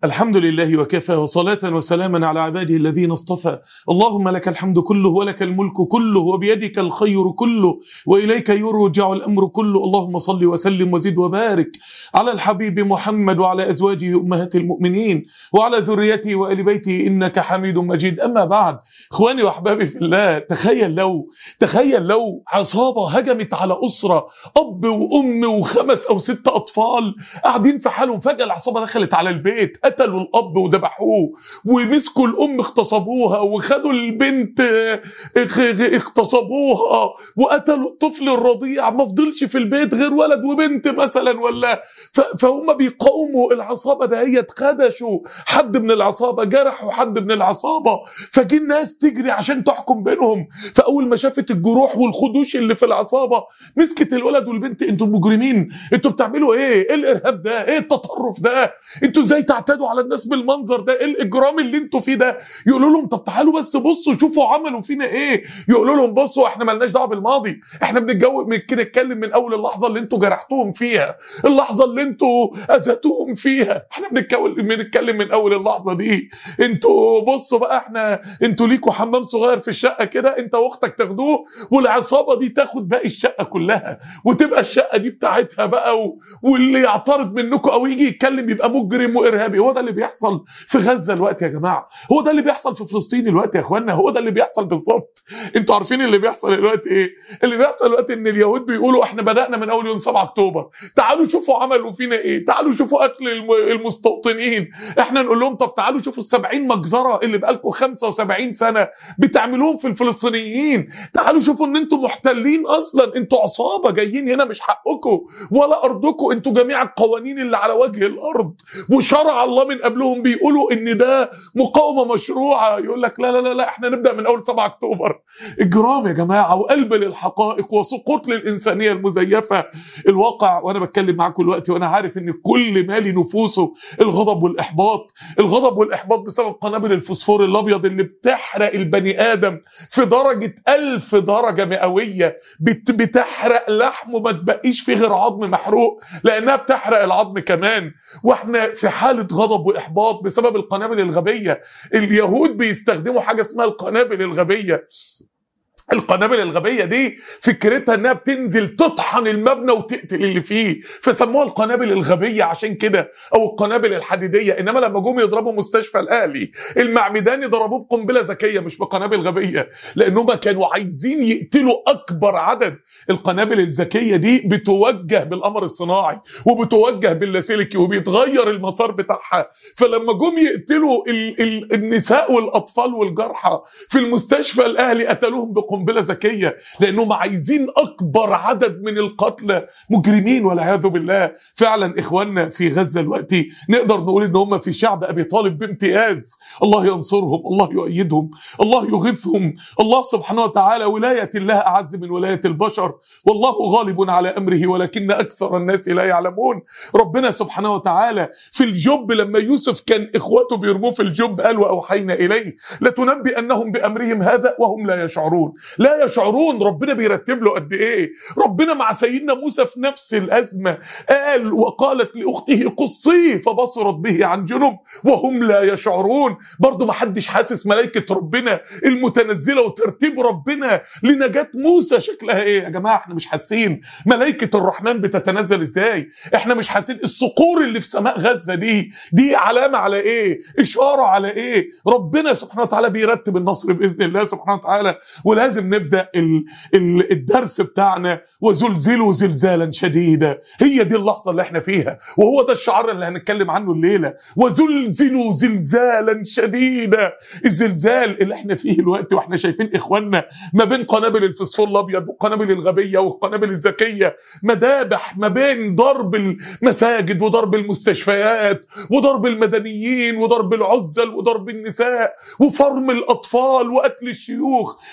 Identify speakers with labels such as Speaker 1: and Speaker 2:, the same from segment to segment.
Speaker 1: الحمد لله وكفى وصلاة وسلاما على عباده الذين اصطفى اللهم لك الحمد كله ولك الملك كله وبيدك الخير كله وإليك يرجع الأمر كله اللهم صل وسلم وزد وبارك على الحبيب محمد وعلى أزواجه أمهات المؤمنين وعلى ذريته وآل بيته إنك حميد مجيد أما بعد إخواني وأحبابي في الله تخيل لو تخيل لو عصابة هجمت على أسرة أب وأم وخمس أو ست أطفال قاعدين في حالهم فجأة العصابة دخلت على البيت قتلوا الأب وذبحوه ومسكوا الأم اغتصبوها وخدوا البنت اخ- اخ- اغتصبوها وقتلوا الطفل الرضيع ما فضلش في البيت غير ولد وبنت مثلا ولا ف- فهم بيقاوموا العصابة دهيت خدشوا حد من العصابة جرحوا حد من العصابة فجي الناس تجري عشان تحكم بينهم فأول ما شافت الجروح والخدوش اللي في العصابة مسكت الولد والبنت انتوا مجرمين انتوا بتعملوا ايه ايه الارهاب ده ايه التطرف ده انتوا ازاي تعتدوا على الناس بالمنظر ده ايه الاجرام اللي انتوا فيه ده يقولوا لهم طب تعالوا بس بصوا شوفوا عملوا فينا ايه يقولوا لهم بصوا احنا ملناش دعوه بالماضي احنا بنتجو كده نتكلم من اول اللحظه اللي انتوا جرحتوهم فيها اللحظه اللي انتوا اذيتوهم فيها احنا بنتكلم بنتكلم من اول اللحظه دي انتوا بصوا بقى احنا انتوا ليكوا حمام صغير في الشقه كده انت واختك تاخدوه والعصابه دي تاخد باقي الشقه كلها وتبقى الشقه دي بتاعتها بقى و... واللي يعترض منكم او يجي يتكلم يبقى مجرم وارهابي هو ده اللي بيحصل في غزه الوقت يا جماعه هو ده اللي بيحصل في فلسطين الوقت يا اخوانا هو ده اللي بيحصل بالظبط انتوا عارفين اللي بيحصل الوقت ايه اللي بيحصل الوقت ان اليهود بيقولوا احنا بدانا من اول يوم 7 اكتوبر تعالوا شوفوا عملوا فينا ايه تعالوا شوفوا قتل الم- المستوطنين احنا نقول لهم طب تعالوا شوفوا ال 70 مجزره اللي بقالكم 75 سنه بتعملوهم في الفلسطينيين تعالوا شوفوا ان انتوا محتلين اصلا انتوا عصابه جايين هنا مش حقكم ولا ارضكم انتوا جميع القوانين اللي على وجه الارض وشرع الله من قبلهم بيقولوا ان ده مقاومه مشروعه يقول لك لا لا لا لا احنا نبدا من اول 7 اكتوبر اجرام يا جماعه وقلب للحقائق وسقوط للانسانيه المزيفه الواقع وانا بتكلم معاكم دلوقتي وانا عارف ان كل مالي نفوسه الغضب والاحباط الغضب والاحباط بسبب قنابل الفوسفور الابيض اللي بتحرق البني ادم في درجه ألف درجه مئويه بت بتحرق لحمه ما تبقيش فيه غير عظم محروق لانها بتحرق العظم كمان واحنا في حاله غضب واحباط بسبب القنابل الغبيه اليهود بيستخدموا حاجه اسمها القنابل الغبيه القنابل الغبية دي فكرتها انها بتنزل تطحن المبنى وتقتل اللي فيه فسموها القنابل الغبية عشان كده او القنابل الحديدية انما لما جم يضربوا مستشفى الاهلي المعمداني ضربوه بقنبلة ذكية مش بقنابل غبية لانهم كانوا عايزين يقتلوا اكبر عدد القنابل الذكية دي بتوجه بالقمر الصناعي وبتوجه باللاسلكي وبيتغير المسار بتاعها فلما جم يقتلوا ال ال النساء والاطفال والجرحى في المستشفى الاهلي قتلوهم بقنبله ذكيه لانهم عايزين اكبر عدد من القتلى مجرمين والعياذ بالله فعلا اخواننا في غزه دلوقتي نقدر نقول ان هم في شعب ابي طالب بامتياز الله ينصرهم الله يؤيدهم الله يغيثهم الله سبحانه وتعالى ولايه الله اعز من ولايه البشر والله غالب على امره ولكن اكثر الناس لا يعلمون ربنا سبحانه وتعالى في الجب لما يوسف كان اخواته بيرموه في الجب قال واوحينا اليه لتنبئنهم بامرهم هذا وهم لا يشعرون لا يشعرون ربنا بيرتب له قد ايه ربنا مع سيدنا موسى في نفس الازمه قال وقالت لاخته قصيه فبصرت به عن جنب وهم لا يشعرون برضه ما حدش حاسس ملائكه ربنا المتنزله وترتيب ربنا لنجاه موسى شكلها ايه يا جماعه احنا مش حاسين ملائكه الرحمن بتتنزل ازاي احنا مش حاسين الصقور اللي في سماء غزه دي دي علامه على ايه اشاره على ايه ربنا سبحانه وتعالى بيرتب النصر باذن الله سبحانه وتعالى ولازم نبدا ال ال الدرس بتاعنا وزلزلوا زلزالا شديدا هي دي اللحظه اللي احنا فيها وهو ده الشعار اللي هنتكلم عنه الليله وزلزلوا زلزالا شديدا الزلزال اللي احنا فيه الوقت واحنا شايفين اخواننا ما بين قنابل الفسفور الابيض والقنابل الغبيه والقنابل الذكيه مذابح ما بين ضرب المساجد وضرب المستشفيات وضرب المدنيين وضرب العزل وضرب النساء وفرم الاطفال وقتل الشيوخ مناظر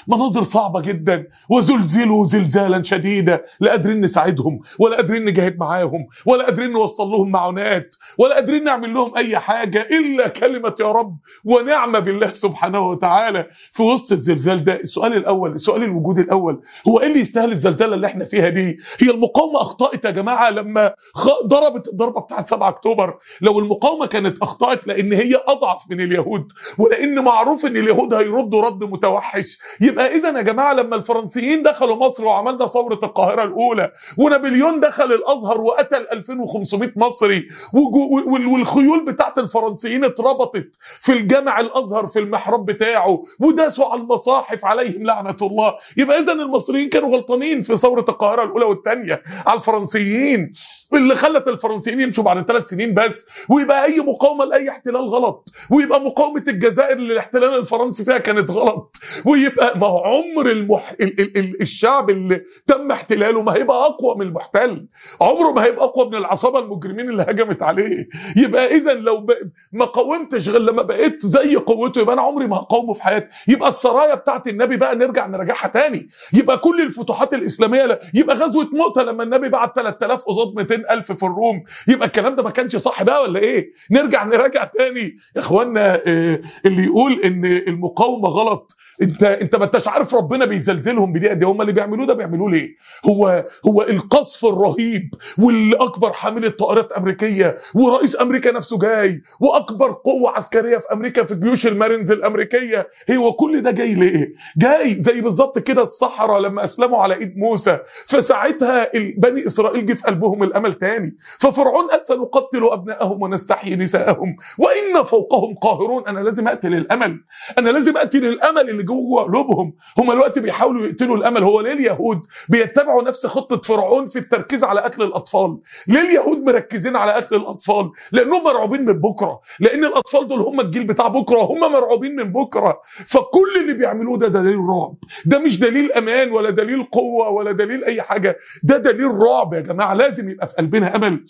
Speaker 1: صعبه جدا وزلزلوا زلزالا شديدا لا قادرين نساعدهم ولا قادرين نجاهد معاهم ولا قادرين نوصل لهم معونات ولا قادرين نعمل لهم اي حاجه الا كلمه يا رب ونعمه بالله سبحانه وتعالى في وسط الزلزال ده السؤال الاول السؤال الوجودي الاول هو ايه اللي يستاهل الزلزال اللي احنا فيها دي هي المقاومه اخطات يا جماعه لما خ- ضربت الضربه بتاعت 7 اكتوبر لو المقاومه كانت اخطات لان هي اضعف من اليهود ولان معروف ان اليهود هيردوا رد متوحش يبقى اذا يا جماعه لما الفرنسيين دخلوا مصر وعملنا ثوره القاهره الاولى ونابليون دخل الازهر وقتل 2500 مصري وجو- وال- والخيول بتاعت الفرنسيين اتربطت في الجامع الازهر في المحراب بتاعه وداسوا على المصاحف عليهم لعنه الله يبقى اذا المصريين كانوا غلطانين في ثوره القاهره الاولى والثانيه على الفرنسيين اللي خلت الفرنسيين يمشوا بعد ثلاث سنين بس ويبقى اي مقاومه لاي احتلال غلط ويبقى مقاومه الجزائر اللي الاحتلال الفرنسي فيها كانت غلط ويبقى ما هو عمر المح... ال... ال... ال... الشعب اللي تم احتلاله ما هيبقى اقوى من المحتل عمره ما هيبقى اقوى من العصابه المجرمين اللي هجمت عليه يبقى اذا لو ب... ما قاومتش غير لما بقيت زي قوته يبقى انا عمري ما هقاومه في حياتي يبقى السرايا بتاعت النبي بقى نرجع نراجعها تاني يبقى كل الفتوحات الاسلاميه ل... يبقى غزوه مؤتة لما النبي بعت 3000 قصاد 200000 في الروم يبقى الكلام ده ما كانش صح بقى ولا ايه نرجع نراجع تاني يا اخوانا آه، اللي يقول ان المقاومه غلط انت انت ما انتش عارف ربنا بيزلزلهم بدي قد إيه. هم اللي بيعملوه ده بيعملوه ليه هو هو القصف الرهيب والاكبر حامله طائرات امريكيه ورئيس امريكا نفسه جاي واكبر قوه عسكريه في امريكا في جيوش المارينز الامريكيه هو كل ده جاي ليه جاي زي بالظبط كده الصحراء لما اسلموا على ايد موسى فساعتها ال- بني اسرائيل جه في قلبهم الامل تاني ففرعون قال سنقتل ابناءهم ونستحيي نساءهم وان فوقهم قاهرون انا لازم اقتل الامل انا لازم اقتل الامل اللي جوه قلوبهم هم الوقت بيحاولوا يقتلوا الامل هو ليه اليهود بيتبعوا نفس خطه فرعون في التركيز على قتل الاطفال ليه اليهود مركزين على قتل الاطفال لانهم مرعوبين من بكره لان الاطفال دول هم الجيل بتاع بكره هم مرعوبين من بكره فكل اللي بيعملوه ده دليل رعب ده مش دليل امان ولا دليل قوه ولا دليل اي حاجه ده دليل رعب يا جماعه لازم يبقى في قلبنا امل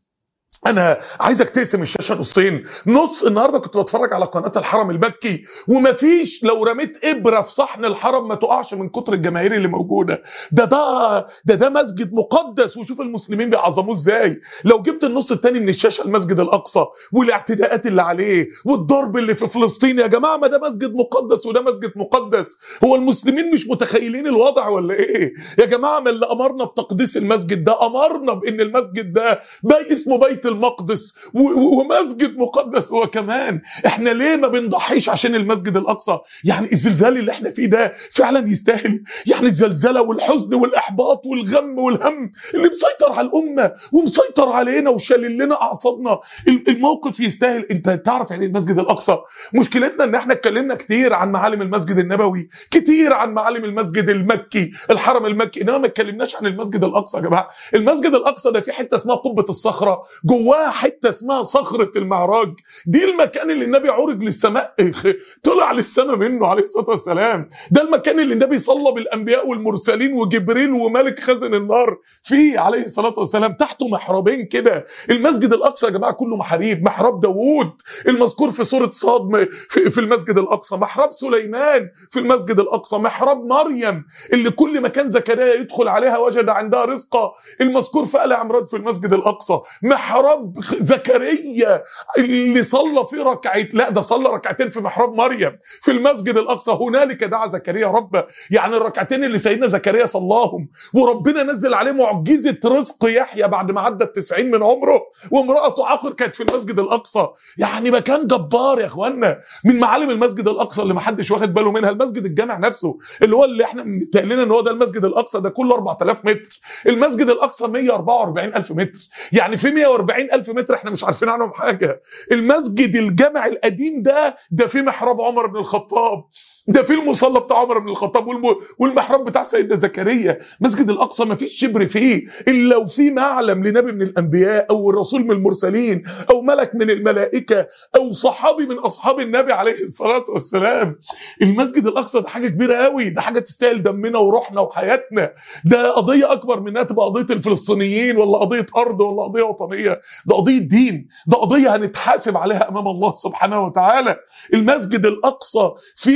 Speaker 1: انا عايزك تقسم الشاشه نصين نص النهارده كنت بتفرج على قناه الحرم المكي ومفيش لو رميت ابره في صحن الحرم ما تقعش من كتر الجماهير اللي موجوده ده ده ده ده مسجد مقدس وشوف المسلمين بيعظموه ازاي لو جبت النص التاني من الشاشه المسجد الاقصى والاعتداءات اللي عليه والضرب اللي في فلسطين يا جماعه ما ده مسجد مقدس وده مسجد مقدس هو المسلمين مش متخيلين الوضع ولا ايه يا جماعه ما اللي امرنا بتقديس المسجد ده امرنا بان المسجد ده بي اسمه بيت المقدس و- و- ومسجد مقدس هو كمان احنا ليه ما بنضحيش عشان المسجد الاقصى يعني الزلزال اللي احنا فيه ده فعلا يستاهل يعني الزلزله والحزن والاحباط والغم والهم اللي مسيطر على الامه ومسيطر علينا وشالل لنا اعصابنا ال- الموقف يستاهل انت تعرف يعني إيه المسجد الاقصى مشكلتنا ان احنا اتكلمنا كتير عن معالم المسجد النبوي كتير عن معالم المسجد المكي الحرم المكي انما ما اتكلمناش عن المسجد الاقصى يا جماعه المسجد الاقصى ده في حته اسمها قبه الصخره جواها حته اسمها صخره المعراج دي المكان اللي النبي عرج للسماء طلع للسماء منه عليه الصلاه والسلام ده المكان اللي النبي صلى بالانبياء والمرسلين وجبريل وملك خزن النار فيه عليه الصلاه والسلام تحته محرابين كده المسجد الاقصى يا جماعه كله محاريب محراب داوود المذكور في سوره صاد م- في في المسجد الاقصى محراب سليمان في المسجد الاقصى محراب مريم اللي كل ما كان زكريا يدخل عليها وجد عندها رزقا المذكور في ال عمران في المسجد الاقصى محراب خ- زكريا اللي صلى فيه ركعتين لا ده صلى ركعتين في محراب مريم في المسجد الاقصى هنالك دعا زكريا ربه يعني الركعتين اللي سيدنا زكريا صلاهم وربنا نزل عليه معجزه رزق يحيى بعد ما عدى التسعين من عمره وامراته عاقر كانت في المسجد الاقصى يعني مكان جبار يا اخوانا من معالم المسجد الاقصى اللي ما حدش واخد باله منها المسجد الجامع نفسه اللي هو اللي احنا متقلنا ان هو ده المسجد الاقصى ده كله 4000 متر المسجد الاقصى 144 الف متر يعني في 140 الف متر احنا مش عارفين عنهم حاجه المسجد الجامع القديم ده ده في محراب عمر بن الخطاب ده في المصلى بتاع عمر بن الخطاب والم... والمحراب بتاع سيدنا زكريا مسجد الاقصى ما فيش شبر فيه الا لو في معلم لنبي من الانبياء او رسول من المرسلين او ملك من الملائكه او صحابي من اصحاب النبي عليه الصلاه والسلام المسجد الاقصى ده حاجه كبيره قوي ده حاجه تستاهل دمنا وروحنا وحياتنا ده قضيه اكبر من انها تبقى قضيه الفلسطينيين ولا قضيه ارض ولا قضيه وطنيه ده قضيه دين ده قضيه هنتحاسب عليها امام الله سبحانه وتعالى المسجد الاقصى فيه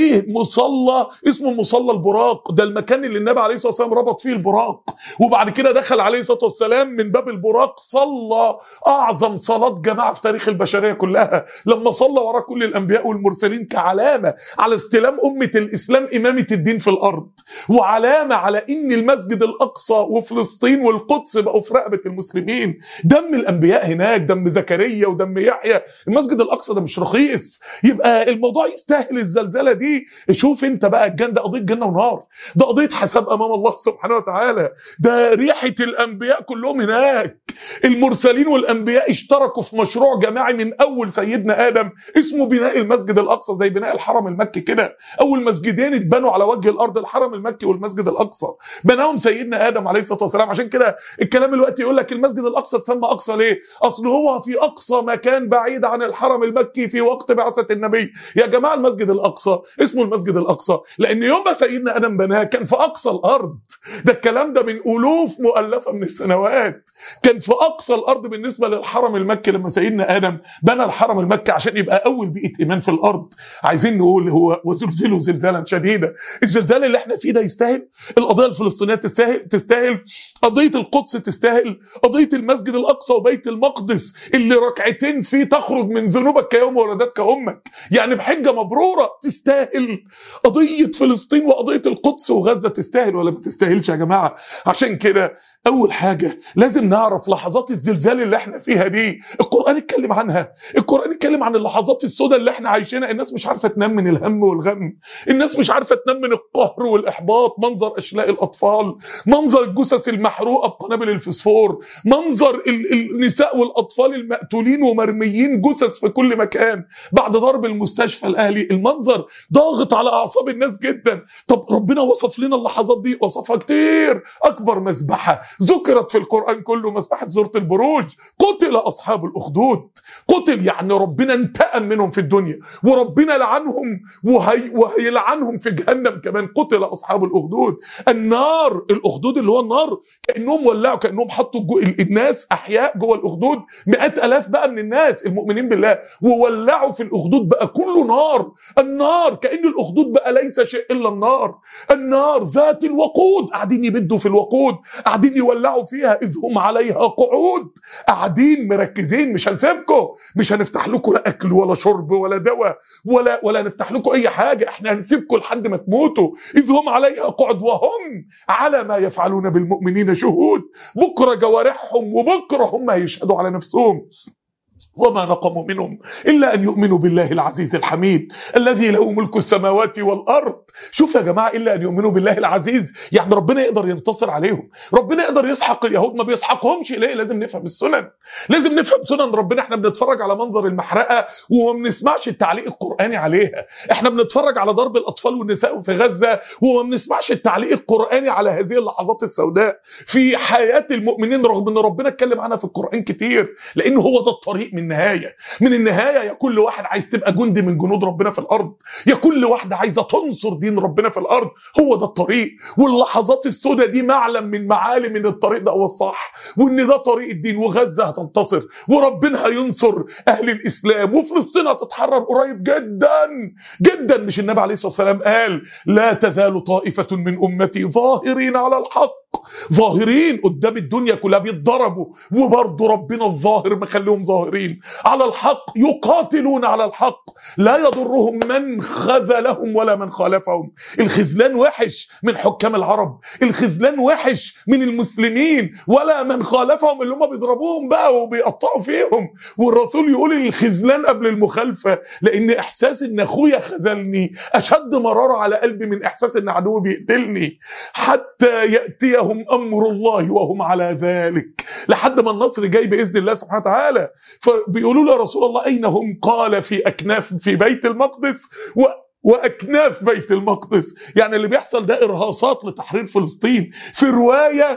Speaker 1: مصلى اسمه مصلى البراق ده المكان اللي النبي عليه الصلاه والسلام ربط فيه البراق وبعد كده دخل عليه الصلاه والسلام من باب البراق صلى اعظم صلاه جماعه في تاريخ البشريه كلها لما صلى وراه كل الانبياء والمرسلين كعلامه على استلام امه الاسلام امامه الدين في الارض وعلامه على ان المسجد الاقصى وفلسطين والقدس بقوا في رقبه المسلمين دم الانبياء هناك دم زكريا ودم يحيى المسجد الاقصى ده مش رخيص يبقى الموضوع يستاهل الزلزله دي شوف انت بقى الجنه ده قضيه جنه ونار ده قضيه حساب امام الله سبحانه وتعالى ده ريحه الانبياء كلهم هناك المرسلين والانبياء اشتركوا في مشروع جماعي من اول سيدنا ادم اسمه بناء المسجد الاقصى زي بناء الحرم المكي كده اول مسجدين اتبنوا على وجه الارض الحرم المكي والمسجد الاقصى بناهم سيدنا ادم عليه الصلاه والسلام عشان كده الكلام الوقت يقول لك المسجد الاقصى اتسمى اقصى ليه اصل هو في اقصى مكان بعيد عن الحرم المكي في وقت بعثه النبي يا جماعه المسجد الاقصى اسمه المسجد الاقصى لان يوم ما سيدنا ادم بناه كان في اقصى الارض ده الكلام ده من الوف مؤلفه من السنوات كان في اقصى الارض بالنسبه للحرم المكي لما سيدنا ادم بنى الحرم المكي عشان يبقى اول بيئه ايمان في الارض عايزين نقول هو وزلزلوا زلزالا شديدا الزلزال اللي احنا فيه ده يستاهل القضيه الفلسطينيه تستاهل تستاهل قضيه القدس تستاهل قضيه المسجد الاقصى وبيت المقدس اللي ركعتين فيه تخرج من ذنوبك كيوم ولدتك امك يعني بحجه مبروره تستاهل قضيه فلسطين وقضيه القدس وغزه تستاهل ولا ما تستاهلش يا جماعه عشان كده اول حاجه لازم نعرف لحظات الزلزال اللي احنا فيها دي القران اتكلم عنها القران اتكلم عن اللحظات السوداء اللي احنا عايشينها الناس مش عارفه تنام من الهم والغم الناس مش عارفه تنام من القهر والاحباط منظر اشلاء الاطفال منظر الجثث المحروقه بقنابل الفسفور منظر ال- النساء والاطفال المقتولين ومرميين جثث في كل مكان بعد ضرب المستشفى الاهلي المنظر ضاغط على اعصاب الناس جدا طب ربنا وصف لنا اللحظات دي وصفها كتير اكبر مذبحه ذكرت في القران كله مذبحه سوره البروج قتل اصحاب الاخدود قتل يعني ربنا انتقم منهم في الدنيا وربنا لعنهم وهي وهيلعنهم في جهنم كمان قتل اصحاب الاخدود النار الاخدود اللي هو النار كانهم ولعوا كانهم حطوا جو الناس احياء جوه الاخدود مئات الاف بقى من الناس المؤمنين بالله وولعوا في الاخدود بقى كله نار النار كان الاخدود بقى ليس شيء الا النار النار ذات الوقود قاعدين يبدوا في الوقود قاعدين يولعوا فيها اذ هم عليها قعود قاعدين مركزين مش هنسيبكم مش هنفتح لكم لا اكل ولا شرب ولا دواء ولا ولا نفتح لكم اي حاجه احنا هنسيبكم لحد ما تموتوا اذ هم عليها قعد وهم على ما يفعلون بالمؤمنين شهود بكره جوارحهم وبكره هم هيشهدوا على نفسهم وما نقموا منهم الا ان يؤمنوا بالله العزيز الحميد الذي له ملك السماوات والارض شوف يا جماعه الا ان يؤمنوا بالله العزيز يعني ربنا يقدر ينتصر عليهم ربنا يقدر يسحق اليهود ما بيسحقهمش ليه لازم نفهم السنن لازم نفهم سنن ربنا احنا بنتفرج على منظر المحرقه وما بنسمعش التعليق القراني عليها احنا بنتفرج على ضرب الاطفال والنساء في غزه وما بنسمعش التعليق القراني على هذه اللحظات السوداء في حياه المؤمنين رغم ان ربنا اتكلم عنها في القران كتير لان هو ده الطريق من النهايه من النهايه يا كل واحد عايز تبقى جندي من جنود ربنا في الارض يا كل واحده عايزه تنصر دين ربنا في الارض هو ده الطريق واللحظات السوداء دي معلم من معالم ان الطريق ده هو الصح وان ده طريق الدين وغزه هتنتصر وربنا هينصر اهل الاسلام وفلسطين هتتحرر قريب جدا جدا مش النبي عليه الصلاه والسلام قال لا تزال طائفه من امتي ظاهرين على الحق ظاهرين قدام الدنيا كلها بيتضربوا وبرضه ربنا الظاهر مخليهم ظاهرين على الحق يقاتلون على الحق لا يضرهم من خذلهم ولا من خالفهم الخذلان وحش من حكام العرب الخذلان وحش من المسلمين ولا من خالفهم اللي هم بيضربوهم بقى وبيقطعوا فيهم والرسول يقول الخذلان قبل المخالفه لان احساس ان اخويا خذلني اشد مراره على قلبي من احساس ان عدوي بيقتلني حتى ياتيهم امر الله وهم على ذلك لحد ما النصر جاي باذن الله سبحانه وتعالى فبيقولوا له يا رسول الله اين هم قال في اكناف في بيت المقدس و واكناف بيت المقدس يعني اللي بيحصل ده ارهاصات لتحرير فلسطين في روايه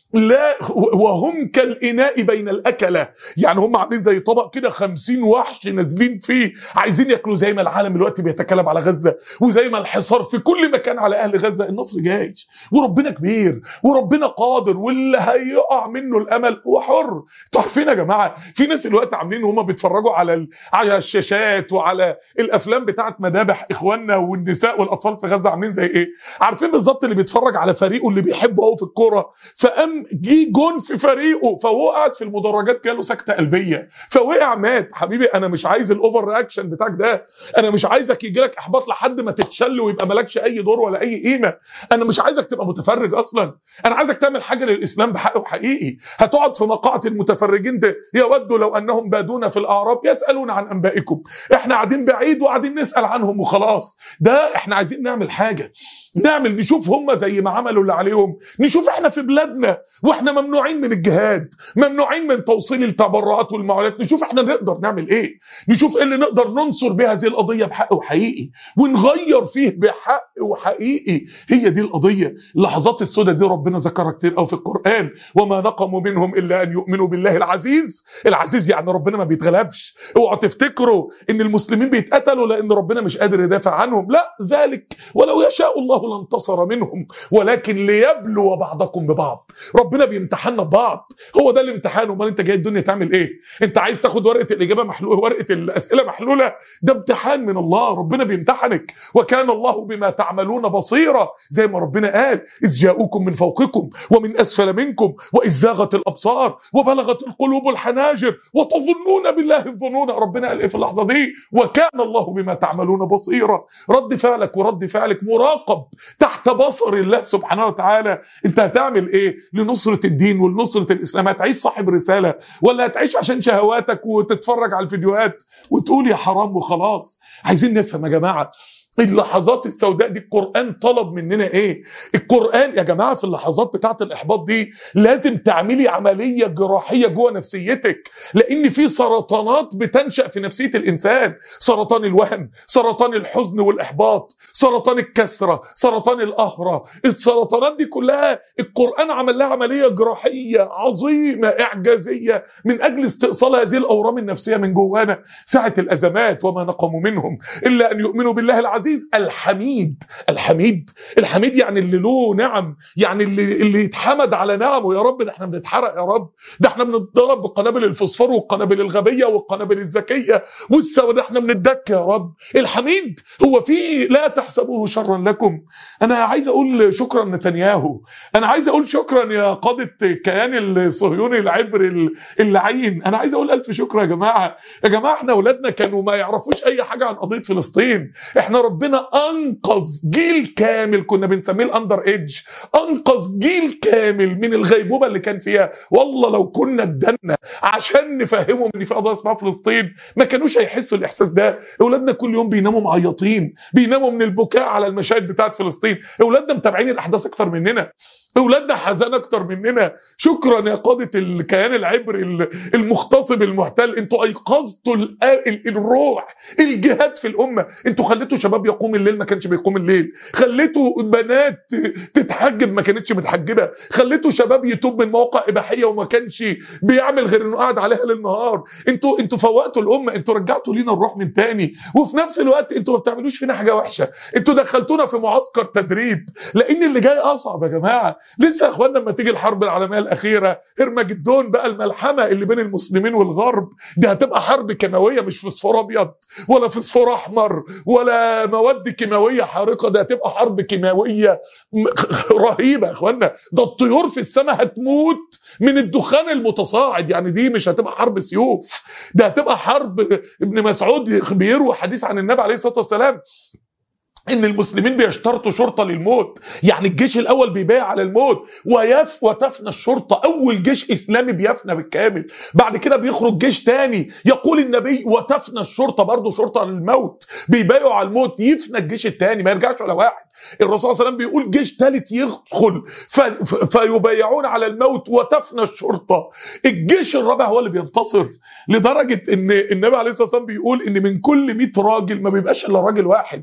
Speaker 1: لا وهم كالإناء بين الأكلة يعني هم عاملين زي طبق كده خمسين وحش نازلين فيه عايزين ياكلوا زي ما العالم دلوقتي بيتكلم على غزة وزي ما الحصار في كل مكان على أهل غزة النصر جاي وربنا كبير وربنا قادر واللي هيقع منه الأمل هو حر انتوا عارفين يا جماعة في ناس دلوقتي عاملين هم بيتفرجوا على ال... على الشاشات وعلى الأفلام بتاعت مذابح إخواننا والنساء والأطفال في غزة عاملين زي إيه عارفين بالظبط اللي بيتفرج على فريقه اللي بيحبه هو في الكورة فقام جه جون في فريقه فهو قاعد في المدرجات جاله سكته قلبيه فوقع مات حبيبي انا مش عايز الاوفر رياكشن بتاعك ده انا مش عايزك يجي لك احباط لحد ما تتشل ويبقى مالكش اي دور ولا اي قيمه انا مش عايزك تبقى متفرج اصلا انا عايزك تعمل حاجه للاسلام بحق وحقيقي هتقعد في مقاعد المتفرجين ده يودوا لو انهم بادون في الاعراب يسالون عن انبائكم احنا قاعدين بعيد وقاعدين نسال عنهم وخلاص ده احنا عايزين نعمل حاجه نعمل نشوف هم زي ما عملوا اللي عليهم نشوف احنا في بلادنا واحنا ممنوعين من الجهاد ممنوعين من توصيل التبرعات والمعونات نشوف احنا نقدر نعمل ايه نشوف ايه اللي نقدر ننصر بها هذه القضيه بحق وحقيقي ونغير فيه بحق وحقيقي هي دي القضيه اللحظات السوداء دي ربنا ذكرها كتير قوي في القران وما نقموا منهم الا ان يؤمنوا بالله العزيز العزيز يعني ربنا ما بيتغلبش اوعوا تفتكروا ان المسلمين بيتقتلوا لان ربنا مش قادر يدافع عنهم لا ذلك ولو يشاء الله لانتصر منهم ولكن ليبلو بعضكم ببعض ربنا بيمتحننا ببعض هو ده الامتحان امال انت جاي الدنيا تعمل ايه انت عايز تاخد ورقه الاجابه محلوله ورقه الاسئله محلوله ده امتحان من الله ربنا بيمتحنك وكان الله بما تعملون بصيرا زي ما ربنا قال اذ جاءوكم من فوقكم ومن اسفل منكم واذ زاغت الابصار وبلغت القلوب الحناجر وتظنون بالله الظنون ربنا قال ايه في اللحظه دي وكان الله بما تعملون بصيرا رد فعلك ورد فعلك مراقب تحت بصر الله سبحانه وتعالى انت هتعمل ايه لنصرة الدين ولنصرة الاسلام هتعيش صاحب رسالة ولا هتعيش عشان شهواتك وتتفرج على الفيديوهات وتقول يا حرام وخلاص عايزين نفهم يا جماعة اللحظات السوداء دي القرآن طلب مننا ايه القرآن يا جماعة في اللحظات بتاعت الإحباط دي لازم تعملي عملية جراحية جوه نفسيتك لأن في سرطانات بتنشأ في نفسية الإنسان سرطان الوهم سرطان الحزن والإحباط سرطان الكسرة سرطان القهرة السرطانات دي كلها القرآن عمل لها عملية جراحية عظيمة إعجازية من أجل استئصال هذه الأورام النفسية من جوانا ساعة الأزمات وما نقموا منهم إلا أن يؤمنوا بالله العزيز العزيز الحميد الحميد الحميد يعني اللي له نعم يعني اللي اللي يتحمد على نعمه يا رب ده احنا بنتحرق يا رب ده احنا بنتضرب بقنابل الفوسفور والقنابل الغبيه والقنابل الذكيه والسوا ده احنا بنتدك يا رب الحميد هو في لا تحسبوه شرا لكم انا عايز اقول شكرا نتنياهو انا عايز اقول شكرا يا قاده كيان الصهيوني العبر اللعين انا عايز اقول الف شكر يا جماعه يا جماعه احنا اولادنا كانوا ما يعرفوش اي حاجه عن قضيه فلسطين احنا ربنا انقذ جيل كامل كنا بنسميه الاندر ايدج انقذ جيل كامل من الغيبوبه اللي كان فيها والله لو كنا ادنا عشان نفهمهم ان في قضيه اسمها فلسطين ما كانوش هيحسوا الاحساس ده اولادنا كل يوم بيناموا معيطين بيناموا من البكاء على المشاهد بتاعت فلسطين اولادنا متابعين الاحداث اكتر مننا اولادنا حزان اكتر مننا شكرا يا قاده الكيان العبري المغتصب المحتل انتوا ايقظتوا الروح الجهاد في الامه انتوا خليتوا شباب يقوم الليل ما كانش بيقوم الليل خليتوا بنات تتحجب ما كانتش متحجبه خليتوا شباب يتوب من مواقع اباحيه وما كانش بيعمل غير انه قاعد عليها للنهار انتوا انتوا فوقتوا الامه انتوا رجعتوا لينا الروح من تاني وفي نفس الوقت انتوا ما بتعملوش فينا حاجه وحشه انتوا دخلتونا في معسكر تدريب لان اللي جاي اصعب يا جماعه لسه يا اخوانا لما تيجي الحرب العالميه الاخيره هرمجدون بقى الملحمه اللي بين المسلمين والغرب دي هتبقى حرب كيماويه مش فسفور ابيض ولا فسفور احمر ولا مواد كيماويه حارقه ده هتبقى حرب كيماويه رهيبه يا اخوانا ده الطيور في السماء هتموت من الدخان المتصاعد يعني دي مش هتبقى حرب سيوف ده هتبقى حرب ابن مسعود بيروي حديث عن النبي عليه الصلاه والسلام ان المسلمين بيشترطوا شرطه للموت يعني الجيش الاول بيبايع على الموت ويف وتفنى الشرطه اول جيش اسلامي بيفنى بالكامل بعد كده بيخرج جيش تاني يقول النبي وتفنى الشرطه برضه شرطه للموت بيبايعوا على الموت يفنى الجيش التاني ما يرجعش ولا واحد الرسول صلى الله عليه وسلم بيقول جيش ثالث يدخل ف- ف- فيبايعون على الموت وتفنى الشرطه الجيش الرابع هو اللي بينتصر لدرجه ان النبي عليه الصلاه والسلام بيقول ان من كل 100 راجل ما بيبقاش الا راجل واحد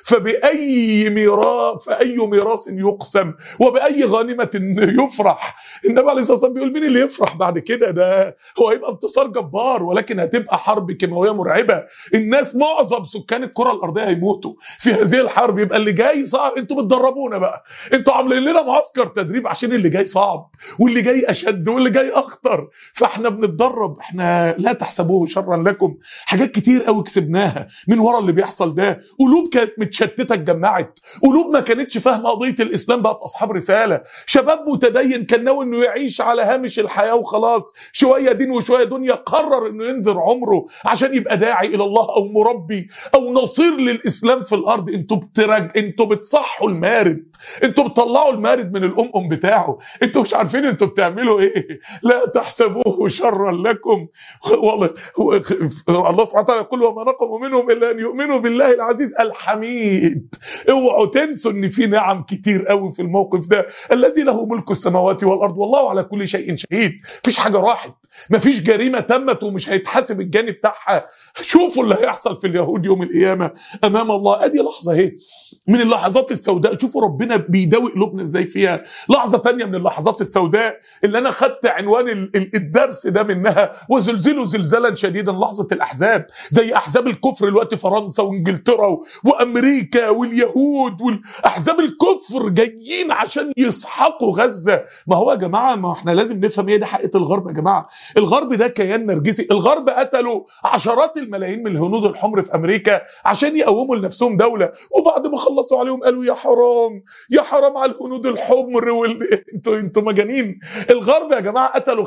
Speaker 1: فباي ميراث فاي ميراث يقسم وباي غانمه يفرح النبي عليه الصلاه والسلام بيقول مين اللي يفرح بعد كده ده هو هيبقى انتصار جبار ولكن هتبقى حرب كيماويه مرعبه الناس معظم سكان الكره الارضيه هيموتوا في هذه الحرب يبقى اللي جاي صعب انتوا بتدربونا بقى انتوا عاملين لنا معسكر تدريب عشان اللي جاي صعب واللي جاي اشد واللي جاي اخطر فاحنا بنتدرب احنا لا تحسبوه شرا لكم حاجات كتير قوي كسبناها من ورا اللي بيحصل ده قلوب كانت متشتته اتجمعت قلوب ما كانتش فاهمه قضيه الاسلام بقت اصحاب رساله شباب متدين كان ناوي انه يعيش على هامش الحياه وخلاص شويه دين وشويه دنيا قرر انه ينذر عمره عشان يبقى داعي الى الله او مربي او نصير للاسلام في الارض انتوا بترج انتوا بتصحوا المارد انتوا بتطلعوا المارد من الام بتاعه انتوا مش عارفين انتوا بتعملوا ايه لا تحسبوه شرا لكم والله هو الله سبحانه وتعالى يقول وما نقموا منهم الا ان يؤمنوا بالله العزيز الحميد اوعوا تنسوا ان في نعم كتير قوي في الموقف ده الذي له ملك السماوات والارض والله على كل شيء شهيد مفيش حاجه راحت مفيش جريمه تمت ومش هيتحاسب الجاني بتاعها شوفوا اللي هيحصل في اليهود يوم القيامه امام الله ادي لحظه اهي من اللحظات السوداء شوفوا ربنا بيداوي قلوبنا ازاي فيها لحظه تانية من اللحظات السوداء اللي انا خدت عنوان ال- ال- الدرس ده منها وزلزلوا زلزالا شديدا لحظه الاحزاب زي احزاب الكفر دلوقتي فرنسا وانجلترا و- وامريكا واليهود والاحزاب الكفر جايين عشان يسحقوا غزه ما هو يا جماعه ما احنا لازم نفهم ايه ده حقيقه الغرب يا جماعه الغرب ده كيان نرجسي الغرب قتلوا عشرات الملايين من الهنود الحمر في امريكا عشان يقوموا لنفسهم دوله وبعد ما خلصوا عليهم قالوا يا حرام يا حرام على الهنود الحمر وال... انتوا انتوا مجانين الغرب يا جماعه قتلوا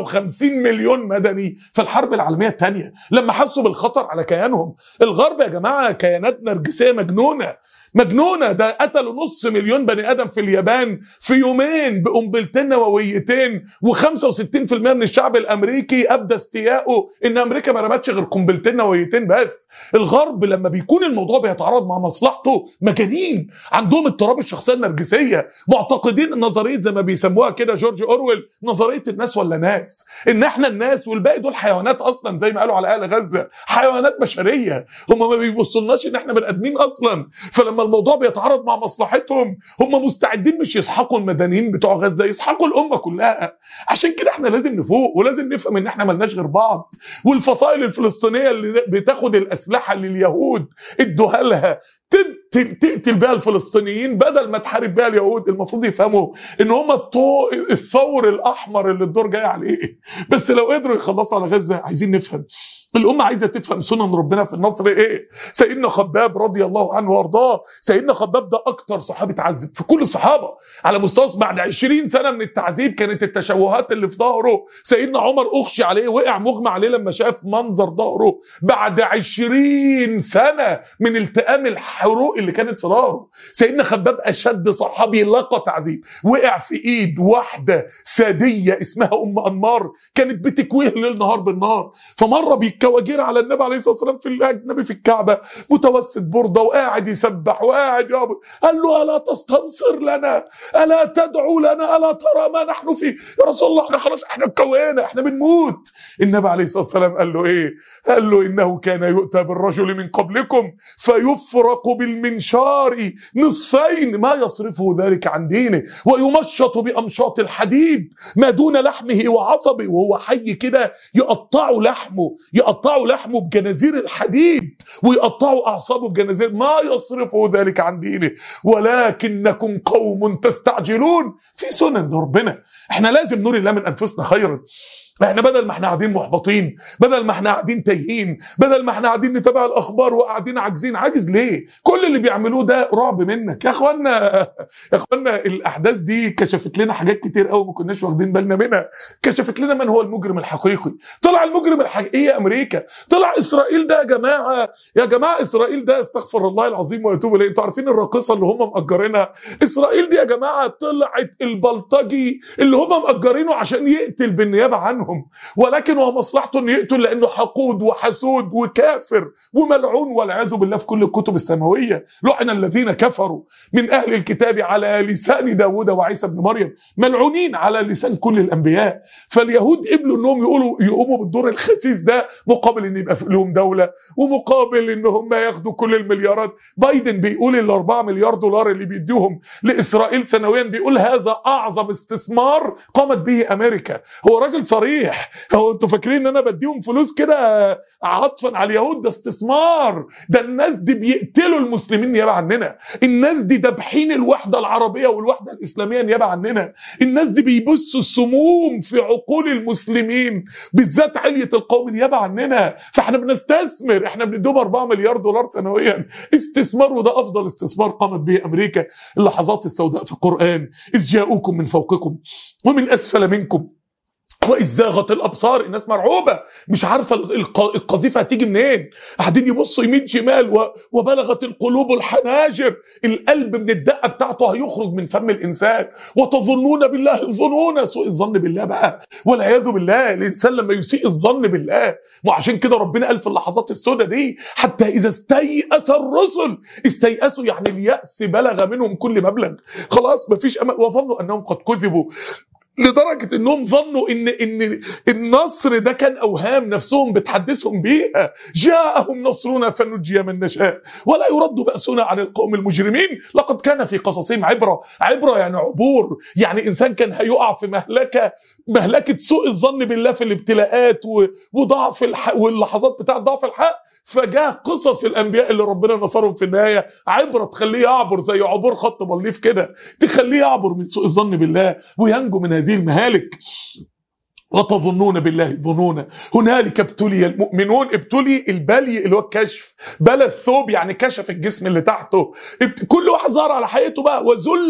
Speaker 1: 55 مليون مدني في الحرب العالميه الثانيه لما حسوا بالخطر على كيانهم الغرب يا جماعه كيانات نرجسيه مجنونه مجنونه ده قتلوا نص مليون بني ادم في اليابان في يومين بقنبلتين نوويتين و65% من الشعب الامريكي ابدى استيائه ان امريكا ما رمتش غير قنبلتين نوويتين بس الغرب لما بيكون الموضوع بيتعارض مع مصلحته مجانين عندهم اضطراب الشخصيه النرجسيه معتقدين نظريه زي ما بيسموها كده جورج اورويل نظريه الناس ولا ناس ان احنا الناس والباقي دول حيوانات اصلا زي ما قالوا على اهل غزه حيوانات بشريه هم ما بيبصولناش ان احنا بني ادمين اصلا فلما الموضوع بيتعارض مع مصلحتهم هم مستعدين مش يسحقوا المدنيين بتوع غزه يسحقوا الامه كلها عشان كده احنا لازم نفوق ولازم نفهم ان احنا ملناش غير بعض والفصائل الفلسطينيه اللي بتاخد الاسلحه اللي اليهود ادوها لها تقتل تقتل بيها الفلسطينيين بدل ما تحارب بيها اليهود المفروض يفهموا ان هم الطو... الثور الاحمر اللي الدور جاي عليه بس لو قدروا يخلصوا على غزه عايزين نفهم الأمة عايزة تفهم سنن ربنا في النصر إيه؟ سيدنا خباب رضي الله عنه وأرضاه، سيدنا خباب ده أكتر صحابي اتعذب في كل الصحابة، على مستوى بعد 20 سنة من التعذيب كانت التشوهات اللي في ظهره، سيدنا عمر أغشي عليه وقع مغمى عليه لما شاف منظر ظهره بعد 20 سنة من التئام الحروق اللي كانت في ظهره، سيدنا خباب أشد صحابي لقى تعذيب، وقع في إيد واحدة سادية اسمها أم أنمار كانت بتكويه ليل نهار بالنار، فمرة بي كواجير على النبي عليه الصلاه والسلام في النبي في الكعبه متوسد برده وقاعد يسبح وقاعد يعبد قال له الا تستنصر لنا الا تدعو لنا الا ترى ما نحن فيه يا رسول الله احنا خلاص احنا اتكوينا احنا بنموت النبي عليه الصلاه والسلام قال له ايه قال له انه كان يؤتى بالرجل من قبلكم فيفرق بالمنشار نصفين ما يصرفه ذلك عن دينه ويمشط بامشاط الحديد ما دون لحمه وعصبه وهو حي كده يقطعوا لحمه يقطعوا لحمه بجنازير الحديد ويقطعوا اعصابه بجنازير ما يصرفه ذلك عن دينه ولكنكم قوم تستعجلون في سنن ربنا احنا لازم نري الله من انفسنا خيرا احنا بدل ما احنا قاعدين محبطين بدل ما احنا قاعدين تايهين بدل ما احنا قاعدين نتابع الاخبار وقاعدين عاجزين عاجز ليه كل اللي بيعملوه ده رعب منك يا اخوانا يا اخوانا الاحداث دي كشفت لنا حاجات كتير قوي ما كناش واخدين بالنا منها كشفت لنا من هو المجرم الحقيقي طلع المجرم الحقيقي ايه امريكا طلع اسرائيل ده يا جماعه يا جماعه اسرائيل ده استغفر الله العظيم ويتوب اليه انتوا عارفين الراقصه اللي هم مأجرينها اسرائيل دي يا جماعه طلعت البلطجي اللي هم مأجرينه عشان يقتل بالنيابه عنهم منهم ولكن هو مصلحته انه يقتل لانه حقود وحسود وكافر وملعون والعياذ بالله في كل الكتب السماويه لعن الذين كفروا من اهل الكتاب على لسان داوود وعيسى بن مريم ملعونين على لسان كل الانبياء فاليهود قبلوا انهم يقولوا يقوموا بالدور الخسيس ده مقابل ان يبقى في لهم دوله ومقابل ان هم ياخدوا كل المليارات بايدن بيقول ال 4 مليار دولار اللي بيديهم لاسرائيل سنويا بيقول هذا اعظم استثمار قامت به امريكا هو راجل صريح هو انتوا فاكرين ان انا بديهم فلوس كده عطفا على اليهود ده استثمار ده الناس دي بيقتلوا المسلمين نيابه عننا الناس دي دابحين الوحده العربيه والوحده الاسلاميه نيابه عننا الناس دي بيبثوا السموم في عقول المسلمين بالذات عليه القوم نيابه عننا فاحنا بنستثمر احنا بنديهم 4 مليار دولار سنويا استثمار وده افضل استثمار قامت به امريكا اللحظات السوداء في القران اذ جاءوكم من فوقكم ومن اسفل منكم واذ زاغت الابصار الناس مرعوبه مش عارفه الق- القذيفه هتيجي منين قاعدين يبصوا يمين شمال و- وبلغت القلوب الحناجر القلب من الدقه بتاعته هيخرج من فم الانسان وتظنون بالله الظنون سوء الظن بالله بقى والعياذ بالله الانسان لما يسيء الظن بالله وعشان كده ربنا قال في اللحظات السوداء دي حتى اذا استيأس الرسل استيأسوا يعني اليأس بلغ منهم كل مبلغ خلاص مفيش امل وظنوا انهم قد كذبوا لدرجة انهم ظنوا ان ان النصر ده كان اوهام نفسهم بتحدثهم بيها جاءهم نصرنا فنجي من نشاء ولا يرد بأسنا عن القوم المجرمين لقد كان في قصصهم عبرة عبرة يعني عبور يعني انسان كان هيقع في مهلكة مهلكة سوء الظن بالله في الابتلاءات و- وضعف الحق واللحظات بتاعة ضعف الحق فجاء قصص الانبياء اللي ربنا نصرهم في النهاية عبرة تخليه يعبر زي عبور خط بليف كده تخليه يعبر من سوء الظن بالله وينجو من هذه المهالك وتظنون بالله ظنونا هنالك ابتلي المؤمنون ابتلي البلي اللي هو الكشف بلى الثوب يعني كشف الجسم اللي تحته ابت- كل واحد ظهر على حقيقته بقى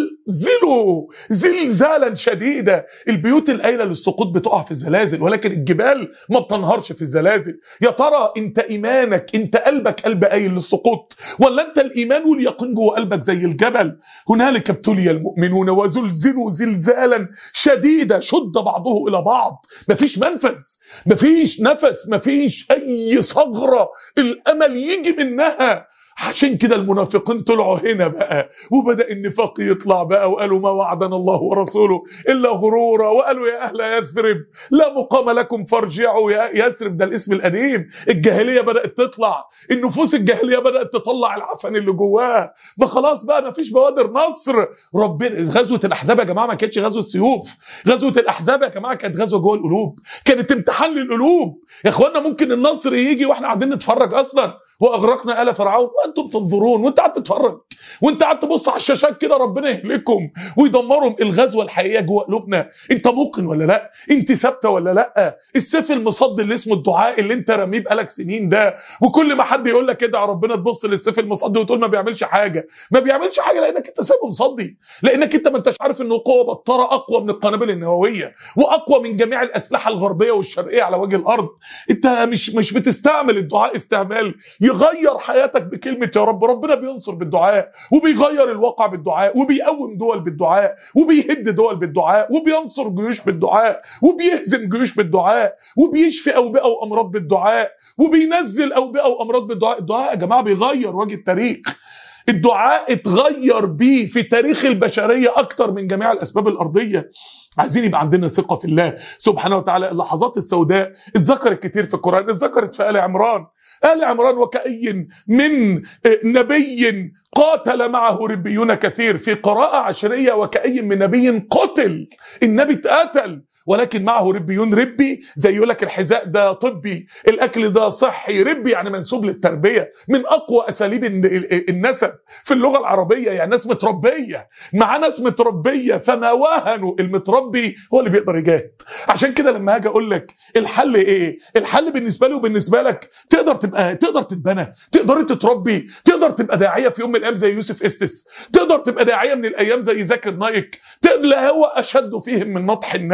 Speaker 1: وزلزلوا زلزالا شديدا البيوت القايله للسقوط بتقع في الزلازل ولكن الجبال ما بتنهارش في الزلازل يا ترى انت ايمانك انت قلبك قلب قايل للسقوط ولا انت الايمان واليقين جوه قلبك زي الجبل هنالك ابتلي المؤمنون وزلزلوا زلزالا شديدا شد بعضه الى بعض مفيش منفذ مفيش نفس مفيش اي ثغره الامل يجي منها عشان كده المنافقين طلعوا هنا بقى وبدا النفاق يطلع بقى وقالوا ما وعدنا الله ورسوله الا غرورا وقالوا يا اهل يثرب لا مقام لكم فارجعوا يا يثرب ده الاسم القديم الجاهليه بدات تطلع النفوس الجاهليه بدات تطلع العفن اللي جواها ما خلاص بقى ما فيش بوادر نصر ربنا غزوه الاحزاب يا جماعه ما كانتش غزوه سيوف غزوه الاحزاب يا جماعه كانت غزوه جوه القلوب كانت امتحان للقلوب يا اخوانا ممكن النصر يجي واحنا قاعدين نتفرج اصلا واغرقنا ال فرعون وانتم تنظرون وانت قاعد تتفرج وانت قاعد تبص على الشاشات كده ربنا يهلكهم ويدمرهم الغزوه الحقيقيه جوه قلوبنا انت موقن ولا لا انت ثابته ولا لا السيف المصد اللي اسمه الدعاء اللي انت راميه بقالك سنين ده وكل ما حد يقول لك كده يا ربنا تبص للسيف المصد وتقول ما بيعملش حاجه ما بيعملش حاجه لانك انت سايبه مصدي لانك انت ما انتش عارف انه قوه بطاره اقوى من القنابل النوويه واقوى من جميع الاسلحه الغربيه والشرقيه على وجه الارض انت مش مش بتستعمل الدعاء استعمال يغير حياتك بكلمه يا رب ربنا بينصر بالدعاء وبيغير الواقع بالدعاء وبيقوم دول بالدعاء وبيهد دول بالدعاء وبينصر جيوش بالدعاء وبيهزم جيوش بالدعاء وبيشفي اوبئه وامراض بالدعاء وبينزل اوبئه وامراض بالدعاء الدعاء يا جماعه بيغير وجه التاريخ الدعاء اتغير بيه في تاريخ البشريه اكتر من جميع الاسباب الارضيه عايزين يبقى عندنا ثقه في الله سبحانه وتعالى اللحظات السوداء اتذكرت كتير في القران اتذكرت في ال عمران ال عمران وكأي من نبي قاتل معه ربيون كثير في قراءة عشرية وكأي من نبي قتل النبي اتقتل ولكن معه ربيون ربي زي يقول لك الحذاء ده طبي الاكل ده صحي ربي يعني منسوب للتربيه من اقوى اساليب النسب في اللغه العربيه يعني ناس متربيه مع ناس متربيه فما وهنوا المتربي هو اللي بيقدر يجاهد عشان كده لما هاجي اقول لك الحل ايه الحل بالنسبه لي وبالنسبه لك تقدر تبقى تقدر تتبنى تقدر تتربي تقدر تبقى داعيه في يوم من الايام زي يوسف استس تقدر تبقى داعيه من الايام زي ذاكر نايك لا هو اشد فيهم من نطح النبل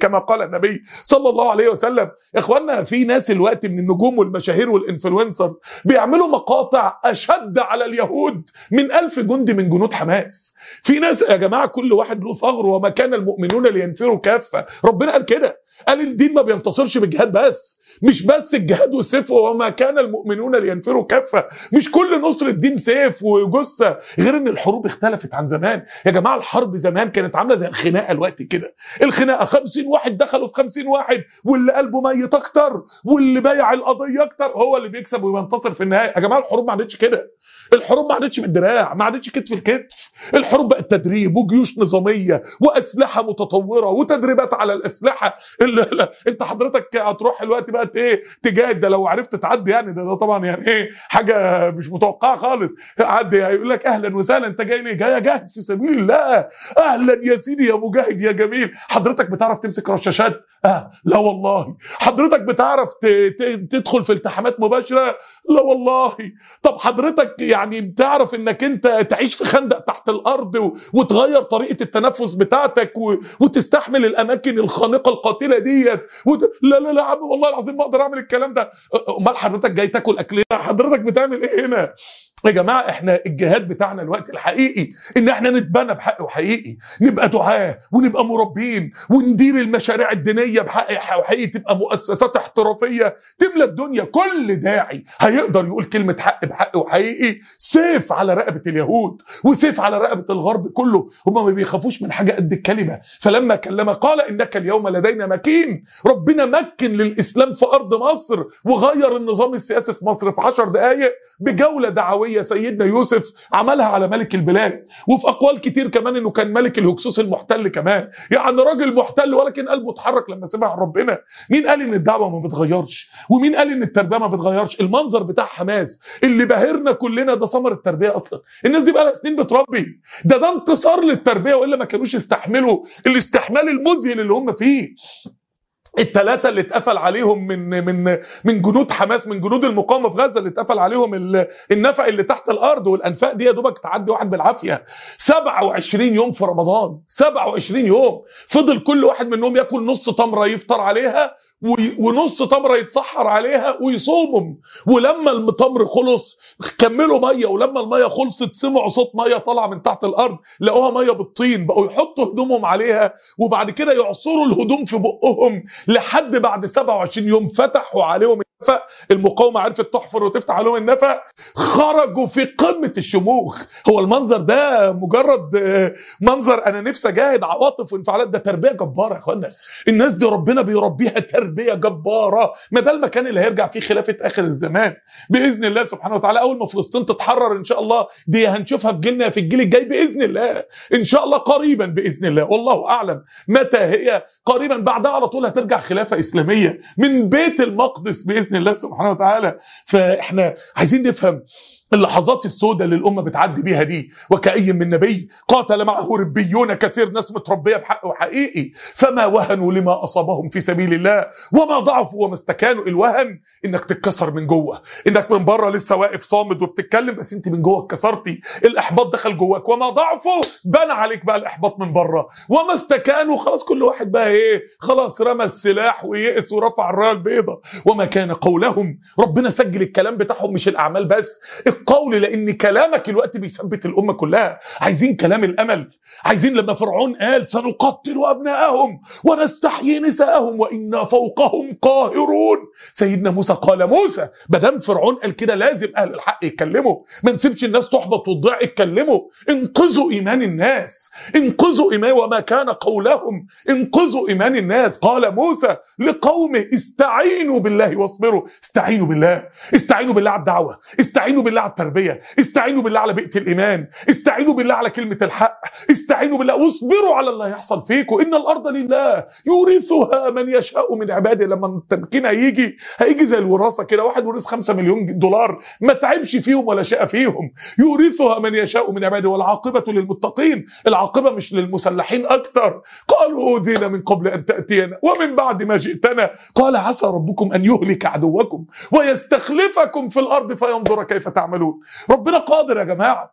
Speaker 1: كما قال النبي صلى الله عليه وسلم يا اخوانا في ناس الوقت من النجوم والمشاهير والانفلونسرز بيعملوا مقاطع اشد على اليهود من ألف جندي من جنود حماس في ناس يا جماعه كل واحد له ثغر وما كان المؤمنون لينفروا كافه ربنا قال كده قال الدين ما بينتصرش بالجهاد بس مش بس الجهاد والسيف وما كان المؤمنون لينفروا كافه مش كل نصر الدين سيف وجثه غير ان الحروب اختلفت عن زمان يا جماعه الحرب زمان كانت عامله زي الخناقه الوقت كده الخناقه 50 واحد دخلوا في 50 واحد واللي قلبه ميت اكتر واللي بايع القضيه اكتر هو اللي بيكسب وينتصر في النهايه يا جماعه الحروب ما عادتش كده الحروب ما عادتش بالدراع ما عادتش كتف الكتف الحروب بقت تدريب وجيوش نظاميه واسلحه متطوره وتدريبات على الاسلحه ال- لا، انت حضرتك هتروح الوقت بقى ايه تجاهد ده لو عرفت تعدي يعني ده, ده طبعا يعني ايه حاجه مش متوقعه خالص عدي هيقول لك اهلا وسهلا انت جاي ليه جاي اجاهد في سبيل الله اهلا يا سيدي يا مجاهد يا جميل حضرتك بتعرف تمسك رشاشات اه لا والله حضرتك بتعرف ت- ت- تدخل في التحامات مباشره لا والله طب حضرتك يعني بتعرف انك انت تعيش في خندق تحت الارض و... وتغير طريقه التنفس بتاعتك و... وتستحمل الاماكن الخانقه القاتله ديت وت... لا لا لا يا عم والله العظيم ما اقدر اعمل الكلام ده أ- امال حضرتك جاي تاكل اكلنا حضرتك بتعمل ايه هنا يا جماعه احنا الجهاد بتاعنا الوقت الحقيقي ان احنا نتبنى بحق وحقيقي نبقى دعاه ونبقى مربين وندير المشاريع الدينيه بحق وحقيقي تبقى مؤسسات احترافيه تملى الدنيا كل داعي هيقدر يقول كلمه حق بحق وحقيقي سيف على رقبه اليهود وسيف على رقبه الغرب كله هم ما بيخافوش من حاجه قد الكلمه فلما كلم قال انك اليوم لدينا مكين ربنا مكن للاسلام في ارض مصر وغير النظام السياسي في مصر في عشر دقائق بجوله دعويه سيدنا يوسف عملها على ملك البلاد وفي اقوال كتير كمان انه كان ملك الهكسوس المحتل كمان يعني راجل محتل ولكن قلبه اتحرك لما سمع ربنا مين قال ان الدعوه ما بتغيرش ومين قال ان التربيه ما بتغيرش المنظر بتاع حماس اللي باهرنا كلنا ده ثمر التربيه اصلا الناس دي بقى لها سنين بتربي ده ده انتصار للتربيه والا ما كانوش يستحملوا الاستحمال المذهل اللي هم فيه الثلاثة اللي اتقفل عليهم من من من جنود حماس من جنود المقاومة في غزة اللي اتقفل عليهم ال- النفق اللي تحت الأرض والأنفاق دي يا دوبك تعدي واحد بالعافية 27 يوم في رمضان 27 يوم فضل كل واحد منهم ياكل نص تمرة يفطر عليها وي- ونص تمرة يتسحر عليها ويصومهم ولما التمر خلص كملوا ميه ولما الميه خلصت سمعوا صوت ميه طالعه من تحت الارض لقوها ميه بالطين بقوا يحطوا هدومهم عليها وبعد كده يعصروا الهدوم في بقهم لحد بعد 27 يوم فتحوا عليهم النفق المقاومه عرفت تحفر وتفتح عليهم النفق خرجوا في قمه الشموخ هو المنظر ده مجرد آه، منظر انا نفسي اجاهد عواطف وانفعالات ده تربيه جباره يا اخوانا الناس دي ربنا بيربيها تربيه جباره ما ده المكان اللي هيرجع فيه خلافه اخر الزمان باذن الله سبحانه وتعالى اول ما فلسطين تتحرر ان شاء الله دي هنشوفها في جيلنا في الجيل الجاي باذن الله ان شاء الله قريبا باذن الله والله اعلم متى هي قريبا بعدها على طول هترجع خلافه اسلاميه من بيت المقدس باذن الله سبحانه وتعالى فاحنا عايزين نفهم اللحظات السوداء اللي الامه بتعدي بيها دي وكأي من نبي قاتل معه ربيون كثير ناس متربيه بحق وحقيقي فما وهنوا لما اصابهم في سبيل الله وما ضعفوا وما استكانوا الوهن انك تتكسر من جوه انك من بره لسه واقف صامد وبتتكلم بس انت من جوه اتكسرتي الاحباط دخل جواك وما ضعفوا بان عليك بقى الاحباط من بره وما استكانوا خلاص كل واحد بقى ايه خلاص رمى السلاح ويئس ورفع الرايه البيضاء وما كان قولهم ربنا سجل الكلام بتاعهم مش الاعمال بس القول لان كلامك الوقت بيثبت الامه كلها عايزين كلام الامل عايزين لما فرعون قال سنقتل ابناءهم ونستحيي نساءهم وانا فوقهم قاهرون سيدنا موسى قال موسى مادام فرعون قال كده لازم اهل الحق يتكلموا ما نسيبش الناس تحبط وتضيع اتكلموا انقذوا ايمان الناس انقذوا ايمان وما كان قولهم انقذوا ايمان الناس قال موسى لقومه استعينوا بالله واصبروا استعينوا بالله استعينوا بالله على الدعوه استعينوا بالله على التربيه استعينوا بالله على بيئه الايمان استعينوا بالله على كلمه الحق استعينوا بالله واصبروا على الله يحصل فيكم ان الارض لله يورثها من يشاء من عباده لما التمكين هيجي هيجي زي الوراثه كده واحد ورث 5 مليون دولار ما تعبش فيهم ولا شاء فيهم يورثها من يشاء من عباده والعاقبه للمتقين العاقبه مش للمسلحين اكتر قالوا اوذينا من قبل ان تاتينا ومن بعد ما جئتنا قال عسى ربكم ان يهلك عدوكم ويستخلفكم في الارض فينظر كيف تعملون ربنا قادر يا جماعه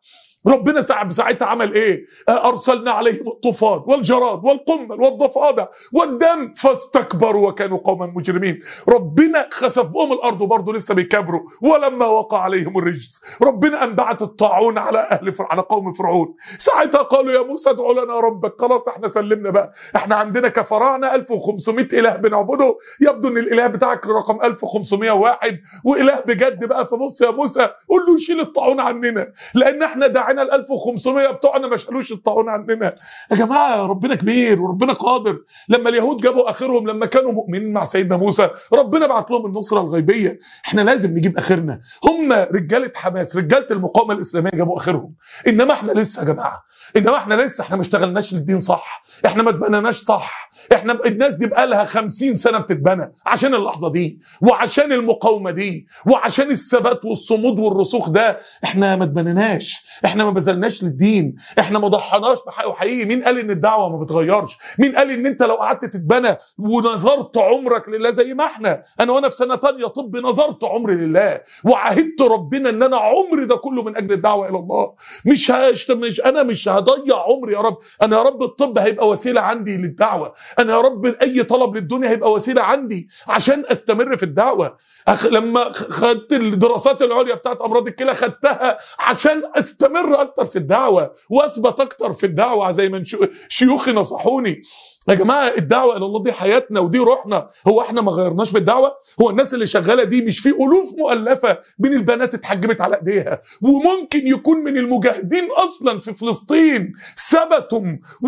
Speaker 1: ربنا ساعة ساعتها عمل ايه ارسلنا عليهم الطوفان والجراد والقمل والضفادع والدم فاستكبروا وكانوا قوما مجرمين ربنا خسف بهم الارض وبرضه لسه بيكبروا ولما وقع عليهم الرجس ربنا انبعت الطاعون على اهل فرعون على قوم فرعون ساعتها قالوا يا موسى ادع لنا ربك خلاص احنا سلمنا بقى احنا عندنا كفراعنه 1500 اله بنعبده يبدو ان الاله بتاعك رقم 1501 واله بجد بقى فبص يا موسى قول له يشيل الطاعون عننا لان احنا دعينا ال 1500 بتوعنا ما شالوش الطاعون عننا يا جماعه ربنا كبير وربنا قادر لما اليهود جابوا اخرهم لما كانوا مؤمنين مع سيدنا موسى ربنا بعت لهم النصره الغيبيه احنا لازم نجيب اخرنا هم رجاله حماس رجاله المقاومه الاسلاميه جابوا اخرهم انما احنا لسه يا جماعه انما احنا لسه احنا ما اشتغلناش للدين صح احنا ما اتبناناش صح احنا الناس دي بقى لها 50 سنه بتتبنى عشان اللحظه دي وعشان المقاومه دي وعشان الثبات والصمود والرسوخ ده احنا ما اتبنيناش احنا ما بذلناش للدين احنا ما ضحناش بحقه حقيقي مين قال ان الدعوه ما بتغيرش مين قال ان انت لو قعدت تتبنى ونظرت عمرك لله زي ما احنا انا وانا في سنه تانية طب نظرت عمري لله وعهدت ربنا ان انا عمري ده كله من اجل الدعوه الى الله مش هشت مش انا مش هضيع عمري يا رب انا يا رب الطب هيبقى وسيله عندي للدعوه انا يا رب اي طلب للدنيا هيبقى وسيله عندي عشان استمر في الدعوه أخ لما خدت الدراسات العليا بتاعت امراض الكلى خدتها عشان استمر اكتر في الدعوه واثبت اكتر في الدعوه زي ما شيوخي نصحوني يا جماعه الدعوه الى الله دي حياتنا ودي روحنا هو احنا ما غيرناش بالدعوه هو الناس اللي شغاله دي مش في الوف مؤلفه من البنات اتحجبت على ايديها وممكن يكون من المجاهدين اصلا في فلسطين ثبتوا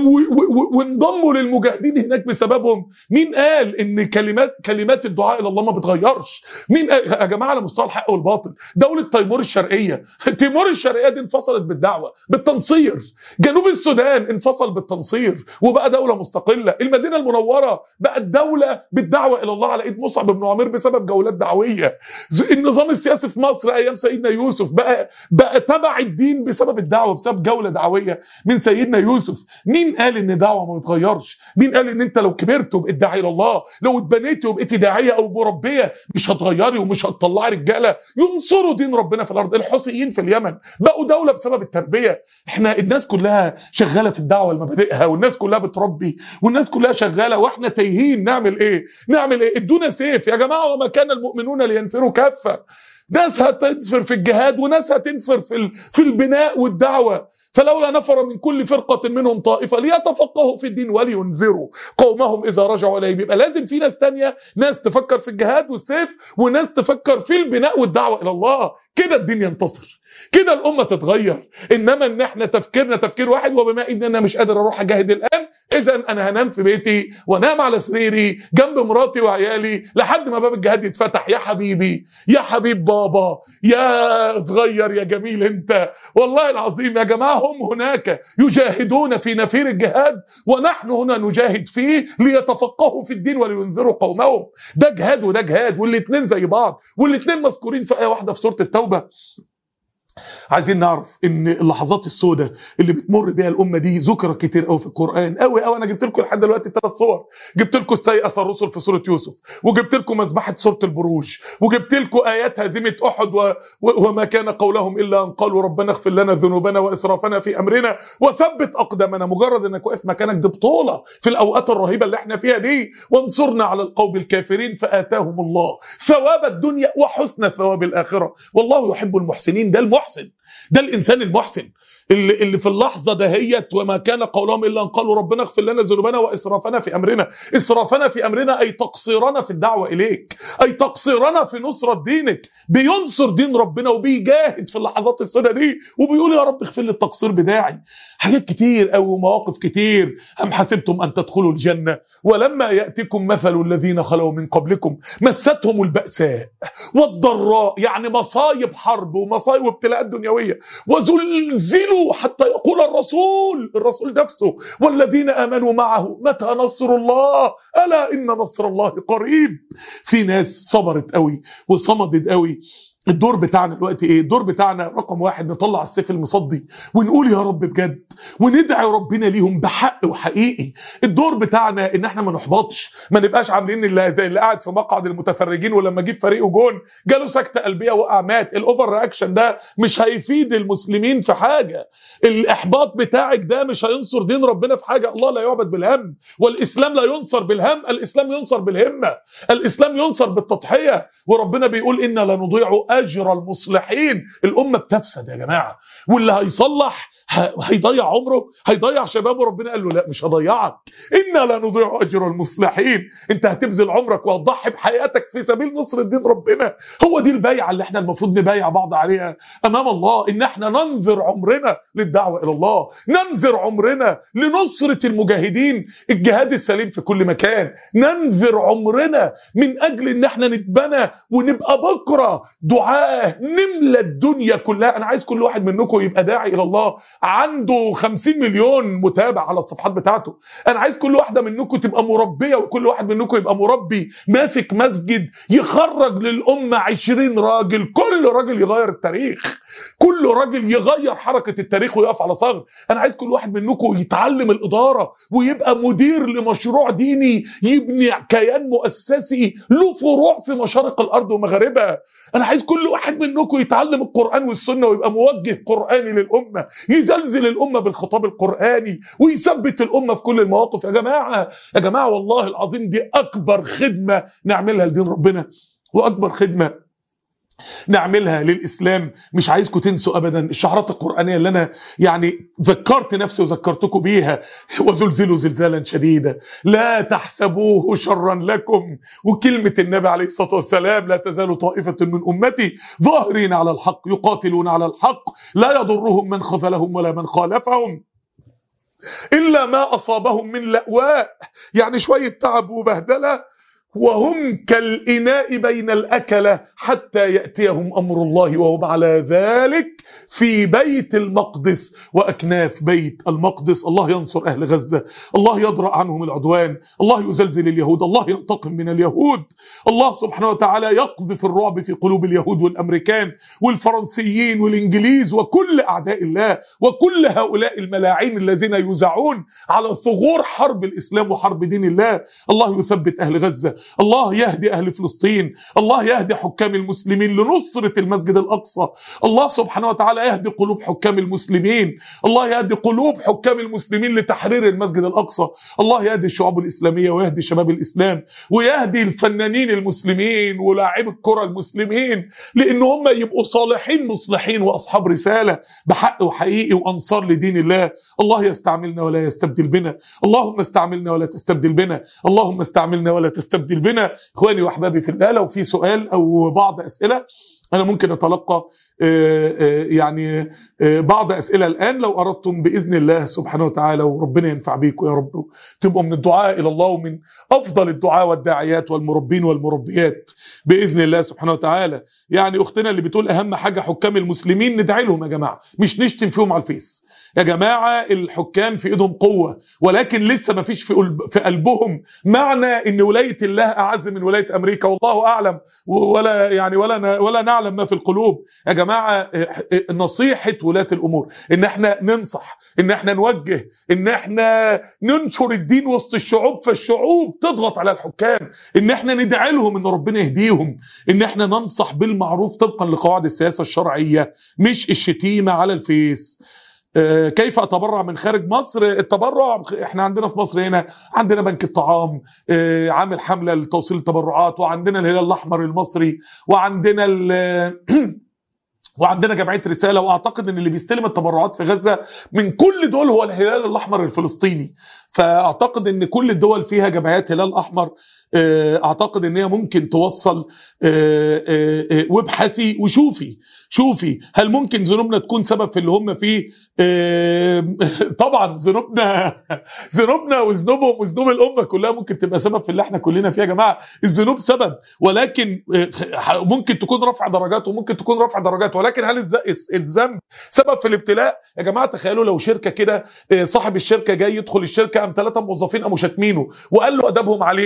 Speaker 1: وانضموا للمجاهدين هناك بسببهم مين قال ان كلمات كلمات الدعاء الى الله ما بتغيرش مين قال يا جماعه على مستوى الحق والباطل دوله تيمور الشرقيه تيمور الشرقيه دي انفصلت بالدعوه بالتنصير جنوب السودان انفصل بالتنصير وبقى دوله مستقله المدينه المنوره بقت دوله بالدعوه الى الله على ايد مصعب بن عمير بسبب جولات دعويه النظام السياسي في مصر ايام سيدنا يوسف بقى بقى تبع الدين بسبب الدعوه بسبب جوله دعويه من سيدنا يوسف مين قال ان الدعوه ما بتغيرش مين قال ان انت لو كبرت وبقيت داعي الى الله لو اتبنيتي وبقيت داعيه او مربيه مش هتغيري ومش هتطلعي رجاله ينصروا دين ربنا في الارض الحوثيين في اليمن بقوا دوله بسبب التربيه احنا الناس كلها شغاله في الدعوه لمبادئها والناس كلها بتربي والناس كلها شغاله واحنا تايهين نعمل ايه نعمل ايه ادونا سيف يا جماعه وما كان المؤمنون لينفروا كافه ناس هتنفر في الجهاد وناس هتنفر في في البناء والدعوه فلولا نفر من كل فرقه منهم طائفه ليتفقهوا في الدين ولينذروا قومهم اذا رجعوا اليهم يبقى لازم في ناس تانية ناس تفكر في الجهاد والسيف وناس تفكر في البناء والدعوه الى الله كده الدين ينتصر كده الامه تتغير انما ان احنا تفكيرنا تفكير واحد وبما ان انا مش قادر اروح اجاهد الان اذا انا هنام في بيتي وانام على سريري جنب مراتي وعيالي لحد ما باب الجهاد يتفتح يا حبيبي يا حبيب بابا يا صغير يا جميل انت والله العظيم يا جماعه هم هناك يجاهدون في نفير الجهاد ونحن هنا نجاهد فيه ليتفقهوا في الدين ولينذروا قومهم ده جهاد وده جهاد والاثنين زي بعض والاثنين مذكورين في ايه واحده في سوره التوبه عايزين نعرف ان اللحظات السوداء اللي بتمر بيها الامه دي ذكرت كتير قوي في القران قوي قوي انا جبت لكم لحد دلوقتي ثلاث صور جبت لكم استيأس الرسل في سوره يوسف وجبت لكم مذبحه سوره البروج وجبت لكم ايات هزيمه احد و... و... وما كان قولهم الا ان قالوا ربنا اغفر لنا ذنوبنا واسرافنا في امرنا وثبت اقدامنا مجرد انك واقف مكانك دي بطوله في الاوقات الرهيبه اللي احنا فيها دي وانصرنا على القوم الكافرين فاتاهم الله ثواب الدنيا وحسن ثواب الاخره والله يحب المحسنين ده المحسن المحسن ده الانسان المحسن اللي, اللي في اللحظه دهيت وما كان قولهم الا ان قالوا ربنا اغفر لنا ذنوبنا واسرافنا في امرنا اسرافنا في امرنا اي تقصيرنا في الدعوه اليك اي تقصيرنا في نصره دينك بينصر دين ربنا وبيجاهد في اللحظات السوداء دي وبيقول يا رب اغفر لي التقصير بتاعي حاجات كتير قوي ومواقف كتير ام حسبتم ان تدخلوا الجنه ولما ياتكم مثل الذين خلوا من قبلكم مستهم الباساء والضراء يعني مصايب حرب ومصايب وابتلاءات دنيويه وزلزلوا حتى يقول الرسول الرسول نفسه والذين امنوا معه متى نصر الله الا ان نصر الله قريب في ناس صبرت قوي وصمدت قوي الدور بتاعنا دلوقتي ايه الدور بتاعنا رقم واحد نطلع السيف المصدي ونقول يا رب بجد وندعي ربنا ليهم بحق وحقيقي الدور بتاعنا ان احنا ما نحبطش ما نبقاش عاملين اللي زي اللي قاعد في مقعد المتفرجين ولما جيب فريقه جون جاله سكته قلبيه وقع مات الاوفر رياكشن ده مش هيفيد المسلمين في حاجه الاحباط بتاعك ده مش هينصر دين ربنا في حاجه الله لا يعبد بالهم والاسلام لا ينصر بالهم الاسلام ينصر بالهمه الاسلام ينصر بالتضحيه وربنا بيقول انا لا نضيع اجر المصلحين الامه بتفسد يا جماعه واللي هيصلح ه- هيضيع عمره هيضيع شبابه ربنا قال له لا مش هضيعك انا لا نضيع اجر المصلحين انت هتبذل عمرك وهتضحي بحياتك في سبيل نصر دين ربنا هو دي البيعه اللي احنا المفروض نبايع بعض عليها امام الله ان احنا ننذر عمرنا للدعوه الى الله ننذر عمرنا لنصره المجاهدين الجهاد السليم في كل مكان ننذر عمرنا من اجل ان احنا نتبنى ونبقى بكره دعاه نملى الدنيا كلها انا عايز كل واحد منكم يبقى داعي الى الله عنده 50 مليون متابع على الصفحات بتاعته انا عايز كل واحده منكم تبقى مربيه وكل واحد منكم يبقى مربي ماسك مسجد يخرج للامه 20 راجل كل راجل يغير التاريخ كل راجل يغير حركه التاريخ ويقف على ثغر انا عايز كل واحد منكم يتعلم الاداره ويبقى مدير لمشروع ديني يبني كيان مؤسسي له فروع في مشارق الارض ومغاربها انا عايز كل واحد منكم يتعلم القران والسنه ويبقى موجه قراني للامه يزلزل الامه بالخطاب القراني ويثبت الامه في كل المواقف يا جماعه يا جماعه والله العظيم دي اكبر خدمه نعملها لدين ربنا واكبر خدمه نعملها للاسلام مش عايزكم تنسوا ابدا الشعارات القرانيه اللي انا يعني ذكرت نفسي وذكرتكم بيها وزلزلوا زلزالا شديدا لا تحسبوه شرا لكم وكلمه النبي عليه الصلاه والسلام لا تزال طائفه من امتي ظاهرين على الحق يقاتلون على الحق لا يضرهم من خذلهم ولا من خالفهم الا ما اصابهم من لأواء يعني شويه تعب وبهدله وهم كالإناء بين الأكلة حتى يأتيهم أمر الله وهم على ذلك في بيت المقدس وأكناف بيت المقدس الله ينصر أهل غزة الله يدرأ عنهم العدوان الله يزلزل اليهود الله ينتقم من اليهود الله سبحانه وتعالى يقذف الرعب في قلوب اليهود والأمريكان والفرنسيين والإنجليز وكل أعداء الله وكل هؤلاء الملاعين الذين يزعون على ثغور حرب الإسلام وحرب دين الله الله يثبت أهل غزة الله يهدي أهل فلسطين الله يهدي حكام المسلمين لنصرة المسجد الأقصى الله سبحانه وتعالى يهدي قلوب حكام المسلمين الله يهدي قلوب حكام المسلمين لتحرير المسجد الأقصى الله يهدي الشعوب الإسلامية ويهدي شباب الإسلام ويهدي الفنانين المسلمين ولاعب الكرة المسلمين لأن هم يبقوا صالحين مصلحين وأصحاب رسالة بحق وحقيقي وأنصار لدين الله الله يستعملنا ولا يستبدل بنا اللهم استعملنا ولا تستبدل بنا اللهم استعملنا ولا تستبدل بنا اخواني واحبابي في الله لو في سؤال او بعض اسئله انا ممكن اتلقى آه، آه، يعني آه، بعض اسئله الان لو اردتم باذن الله سبحانه وتعالى وربنا ينفع بيكم يا رب تبقوا من الدعاء الى الله ومن افضل الدعاء والداعيات والمربين والمربيات باذن الله سبحانه وتعالى يعني اختنا اللي بتقول اهم حاجه حكام المسلمين ندعي لهم يا جماعه مش نشتم فيهم على الفيس يا جماعه الحكام في ايدهم قوه ولكن لسه ما فيش في قلب- في قلبهم معنى ان ولايه الله اعز من ولايه امريكا والله اعلم ولا يعني ولا ن- ولا نعلم ما في القلوب يا جماعه اه، اه، نصيحه ولاة الامور ان احنا ننصح ان احنا نوجه ان احنا ننشر الدين وسط الشعوب فالشعوب تضغط على الحكام ان احنا ندعي لهم ان ربنا يهديهم ان احنا ننصح بالمعروف طبقا لقواعد السياسه الشرعيه مش الشتيمه على الفيس آه، كيف اتبرع من خارج مصر التبرع احنا عندنا في مصر هنا عندنا بنك الطعام آه، عامل حمله لتوصيل التبرعات وعندنا الهلال الاحمر المصري وعندنا ال- وعندنا جمعيه رساله واعتقد ان اللي بيستلم التبرعات في غزه من كل دول هو الهلال الاحمر الفلسطيني فاعتقد ان كل الدول فيها جمعيات هلال احمر آه، اعتقد ان هي ممكن توصل آه، آه، آه، وابحثي وشوفي شوفي هل ممكن ذنوبنا تكون سبب في اللي هم فيه آه، طبعا ذنوبنا ذنوبنا وذنوبهم وذنوب الامه كلها ممكن تبقى سبب في اللي احنا كلنا فيه يا جماعه الذنوب سبب ولكن آه، ممكن تكون رفع درجات وممكن تكون رفع درجات ولكن هل الز- الذنب سبب في الابتلاء يا جماعه تخيلوا لو شركه كده آه، صاحب الشركه جاي يدخل الشركه قام ثلاثه موظفين قاموا شاتمينه وقال له ادبهم عليه صاحب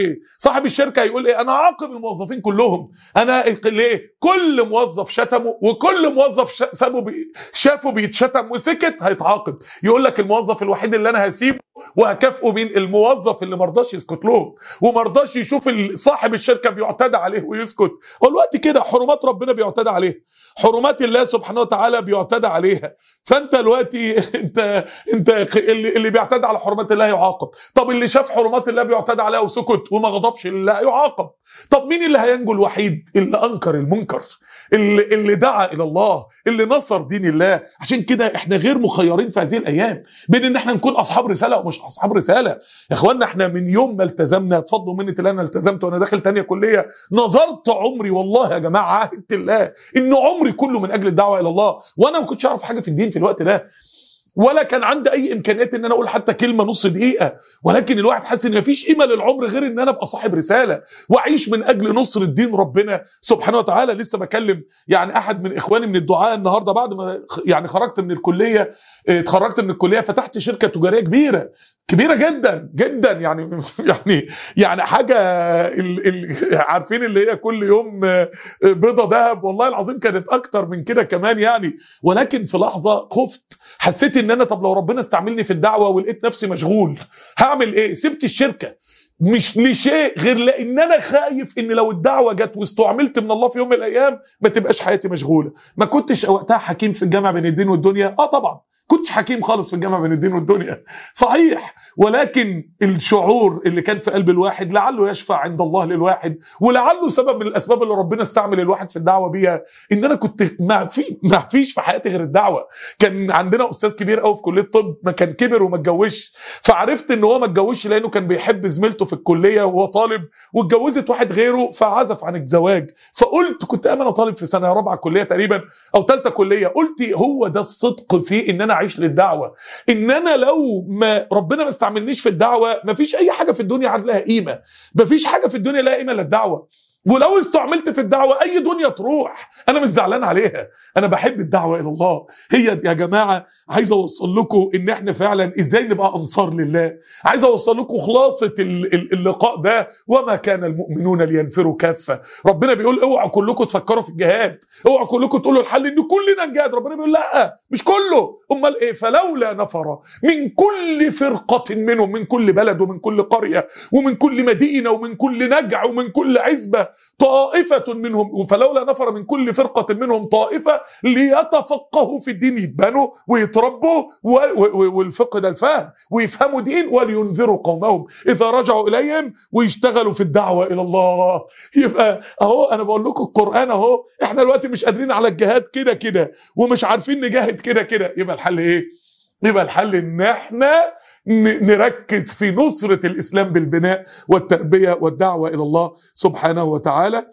Speaker 1: صاحب الشركه هيقول ايه انا عاقب الموظفين كلهم انا ليه كل موظف شتمه وكل موظف ش- سابه بي شافه بيتشتم وسكت هيتعاقب يقول لك الموظف الوحيد اللي انا هسيبه وهكافئه مين الموظف اللي مرضاش يسكت لهم ومرضاش يشوف ال- صاحب الشركه بيعتدى عليه ويسكت هو الوقت كده حرمات ربنا بيعتدى عليها حرمات الله سبحانه وتعالى بيعتدى عليها فانت دلوقتي انت انت اللي, اللي بيعتدى على حرمات الله يعاقب طب اللي شاف حرمات الله بيعتدى عليها وسكت وما غضبش لله يعاقب طب مين اللي هينجو الوحيد اللي انكر المنكر اللي, اللي دعا الى الله اللي نصر دين الله عشان كده احنا غير مخيرين في هذه الايام بين ان احنا نكون اصحاب رساله ومش اصحاب رساله يا اخوانا احنا من يوم ما التزمنا بفضل ومنه الله انا التزمت وانا داخل تانية كليه نظرت عمري والله يا جماعه عهدت الله ان عمري كله من اجل الدعوه الى الله وانا ما كنتش اعرف حاجه في الدين في الوقت ده ولا كان عندي اي امكانيات ان انا اقول حتى كلمه نص دقيقه ولكن الواحد حاسس ان مفيش قيمه للعمر غير ان انا ابقى صاحب رساله واعيش من اجل نصر الدين ربنا سبحانه وتعالى لسه بكلم يعني احد من اخواني من الدعاء النهارده بعد ما خ- يعني خرجت من الكليه اه، اتخرجت من الكليه فتحت شركه تجاريه كبيره كبيره جدا جدا يعني يعني يعني حاجه ال ال عارفين اللي هي كل يوم اه، اه، بيضه ذهب والله العظيم كانت اكتر من كده كمان يعني ولكن في لحظه خفت حسيت ان انا طب لو ربنا استعملني في الدعوه ولقيت نفسي مشغول هعمل ايه سبت الشركه مش لشيء غير لان انا خايف ان لو الدعوه جت واستعملت من الله في يوم من الايام ما تبقاش حياتي مشغوله ما كنتش وقتها حكيم في الجامع بين الدين والدنيا اه طبعا كنتش حكيم خالص في الجامع بين الدين والدنيا صحيح ولكن الشعور اللي كان في قلب الواحد لعله يشفع عند الله للواحد ولعله سبب من الاسباب اللي ربنا استعمل الواحد في الدعوه بيها ان انا كنت ما في ما فيش في حياتي غير الدعوه كان عندنا استاذ كبير قوي في كليه الطب ما كان كبر وما اتجوزش فعرفت ان هو ما اتجوزش لانه كان بيحب زميلته في الكليه وهو طالب واتجوزت واحد غيره فعزف عن الزواج فقلت كنت انا طالب في سنه رابعه كليه تقريبا او ثالثه كليه قلت هو ده الصدق في ان انا اعيش للدعوه ان انا لو ما ربنا ما استعملنيش في الدعوه ما فيش اي حاجه في الدنيا عاد لها قيمه ما فيش حاجه في الدنيا لها قيمه الا الدعوه ولو استعملت في الدعوه اي دنيا تروح انا مش زعلان عليها انا بحب الدعوه الى الله هي يا جماعه عايز اوصل لكم ان احنا فعلا ازاي نبقى انصار لله عايز اوصل لكم خلاصه ال- ال- اللقاء ده وما كان المؤمنون لينفروا كافه ربنا بيقول اوعوا كلكم تفكروا في الجهاد اوعوا كلكم تقولوا الحل ان كلنا نجاهد ربنا بيقول لا مش كله امال ايه فلولا نفر من كل فرقه منهم من كل بلد ومن كل قريه ومن كل مدينه ومن كل نجع ومن كل عزبه طائفه منهم فلولا نفر من كل فرقه منهم طائفه ليتفقهوا في الدين يتبنوا ويتربوا و- و- والفقه ده الفهم ويفهموا دين ولينذروا قومهم اذا رجعوا اليهم ويشتغلوا في الدعوه الى الله يبقى اهو انا بقول لكم القران اهو احنا دلوقتي مش قادرين على الجهاد كده كده ومش عارفين نجاهد كده كده يبقى الحل ايه يبقى الحل ان احنا ن- نركز في نصرة الإسلام بالبناء والتربية والدعوة إلى الله سبحانه وتعالى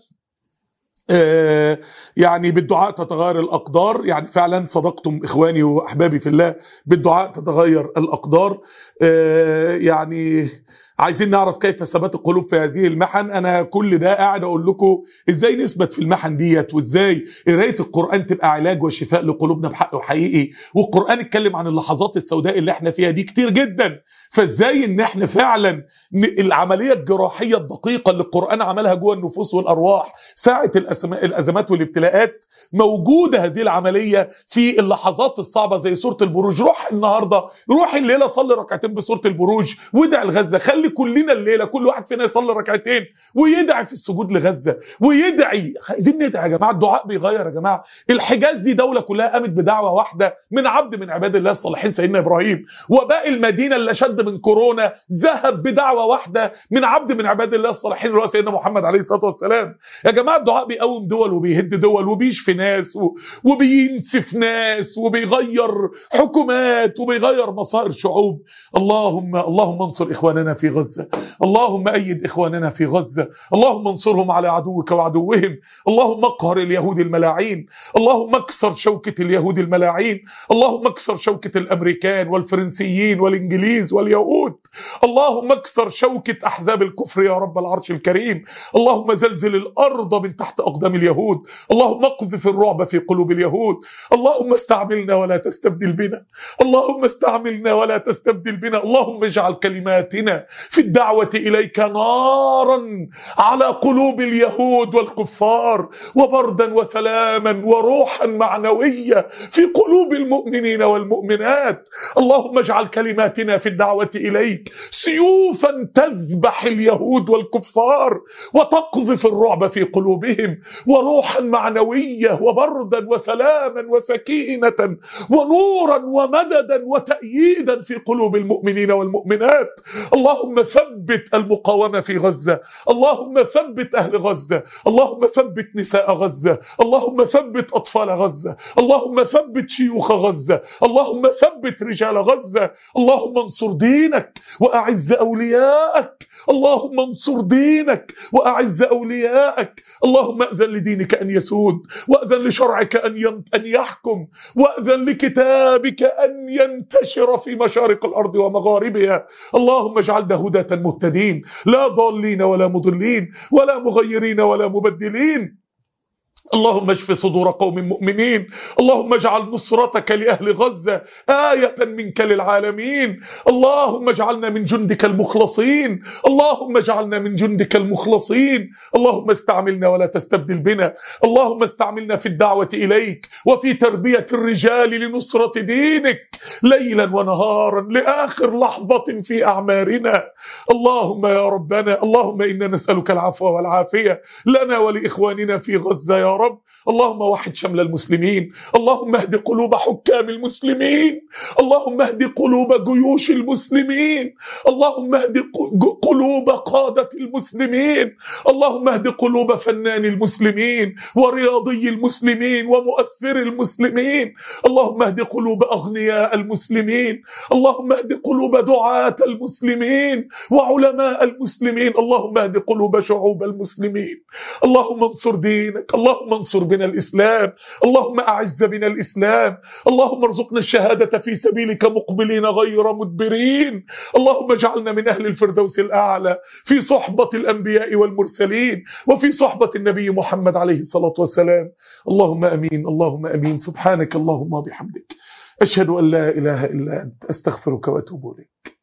Speaker 1: آه، يعني بالدعاء تتغير الأقدار يعني فعلا صدقتم إخواني وأحبابي في الله بالدعاء تتغير الأقدار آه، يعني عايزين نعرف كيف ثبات القلوب في هذه المحن انا كل ده قاعد اقول لكم ازاي نثبت في المحن ديت وازاي قرايه القران تبقى علاج وشفاء لقلوبنا بحق وحقيقي والقران اتكلم عن اللحظات السوداء اللي احنا فيها دي كتير جدا فازاي ان احنا فعلا ن- العمليه الجراحيه الدقيقه اللي القران عملها جوه النفوس والارواح ساعه الأسما- الازمات والابتلاءات موجوده هذه العمليه في اللحظات الصعبه زي سوره البروج روح النهارده روح الليله صلي ركعتين بسوره البروج وادعي لغزه خلي كلنا الليله كل واحد فينا يصلي ركعتين ويدعي في السجود لغزه ويدعي عايزين ندعي يا جماعه الدعاء بيغير يا جماعه الحجاز دي دوله كلها قامت بدعوه واحده من عبد من عباد الله الصالحين سيدنا ابراهيم وباقي المدينه اللي شد من كورونا ذهب بدعوه واحده من عبد من عباد الله الصالحين اللي هو سيدنا محمد عليه الصلاه والسلام يا جماعه الدعاء بيقوم دول وبيهد دول وبيشفي ناس و... وبينسف ناس وبيغير حكومات وبيغير مصائر شعوب اللهم اللهم انصر اخواننا في غزه اللهم ايد اخواننا في غزه اللهم انصرهم على عدوك وعدوهم اللهم اقهر اليهود الملاعين اللهم اكسر شوكه اليهود الملاعين اللهم اكسر شوكه الامريكان والفرنسيين والانجليز واليهود اللهم اكسر شوكه احزاب الكفر يا رب العرش الكريم اللهم زلزل الارض من تحت اقدام اليهود اللهم اقذف الرعب في قلوب اليهود اللهم استعملنا ولا تستبدل بنا اللهم استعملنا ولا تستبدل بنا اللهم اجعل كلماتنا في الدعوة إليك نارا على قلوب اليهود والكفار وبردا وسلاما وروحا معنوية في قلوب المؤمنين والمؤمنات اللهم اجعل كلماتنا في الدعوة إليك سيوفا تذبح اليهود والكفار وتقذف الرعب في قلوبهم وروحا معنوية وبردا وسلاما وسكينة ونورا ومددا وتأييدا في قلوب المؤمنين والمؤمنات اللهم ثبت المقاومة في غزة اللهم ثبت أهل غزة اللهم ثبت نساء غزة اللهم ثبت أطفال غزة اللهم ثبت شيوخ غزة اللهم ثبت رجال غزة اللهم انصر دينك وأعز أولياءك اللهم انصر دينك وأعز أولياءك اللهم أذن لدينك أن يسود وأذن لشرعك أن ين- أن يحكم وأذن لكتابك أن ينتشر في مشارق الأرض ومغاربها اللهم اجعلنا هداة مهتدين لا ضالين ولا مضلين ولا مغيرين ولا مبدلين اللهم اشف صدور قوم مؤمنين اللهم اجعل نصرتك لأهل غزة آية منك للعالمين اللهم اجعلنا من جندك المخلصين اللهم اجعلنا من جندك المخلصين اللهم استعملنا ولا تستبدل بنا اللهم استعملنا في الدعوة إليك وفي تربية الرجال لنصرة دينك ليلا ونهارا لآخر لحظة في أعمارنا اللهم يا ربنا اللهم إنا نسألك العفو والعافية لنا ولإخواننا في غزة يا رب اللهم وحد شمل المسلمين اللهم اهد قلوب حكام المسلمين اللهم اهد قلوب جيوش المسلمين اللهم اهد ق- قلوب قادة المسلمين اللهم اهد قلوب فنان المسلمين ورياضي المسلمين ومؤثر المسلمين اللهم اهد قلوب أغنياء المسلمين اللهم اهد قلوب دعاة المسلمين وعلماء المسلمين اللهم اهد قلوب شعوب المسلمين اللهم انصر دينك اللهم انصر بنا الإسلام اللهم أعز بنا الإسلام اللهم ارزقنا الشهادة في سبيلك مقبلين غير مدبرين اللهم اجعلنا من أهل الفردوس الأعلى في صحبة الأنبياء والمرسلين وفي صحبة النبي محمد عليه الصلاة والسلام اللهم أمين اللهم أمين سبحانك اللهم وبحمدك أشهد أن لا إله إلا أنت أستغفرك وأتوب إليك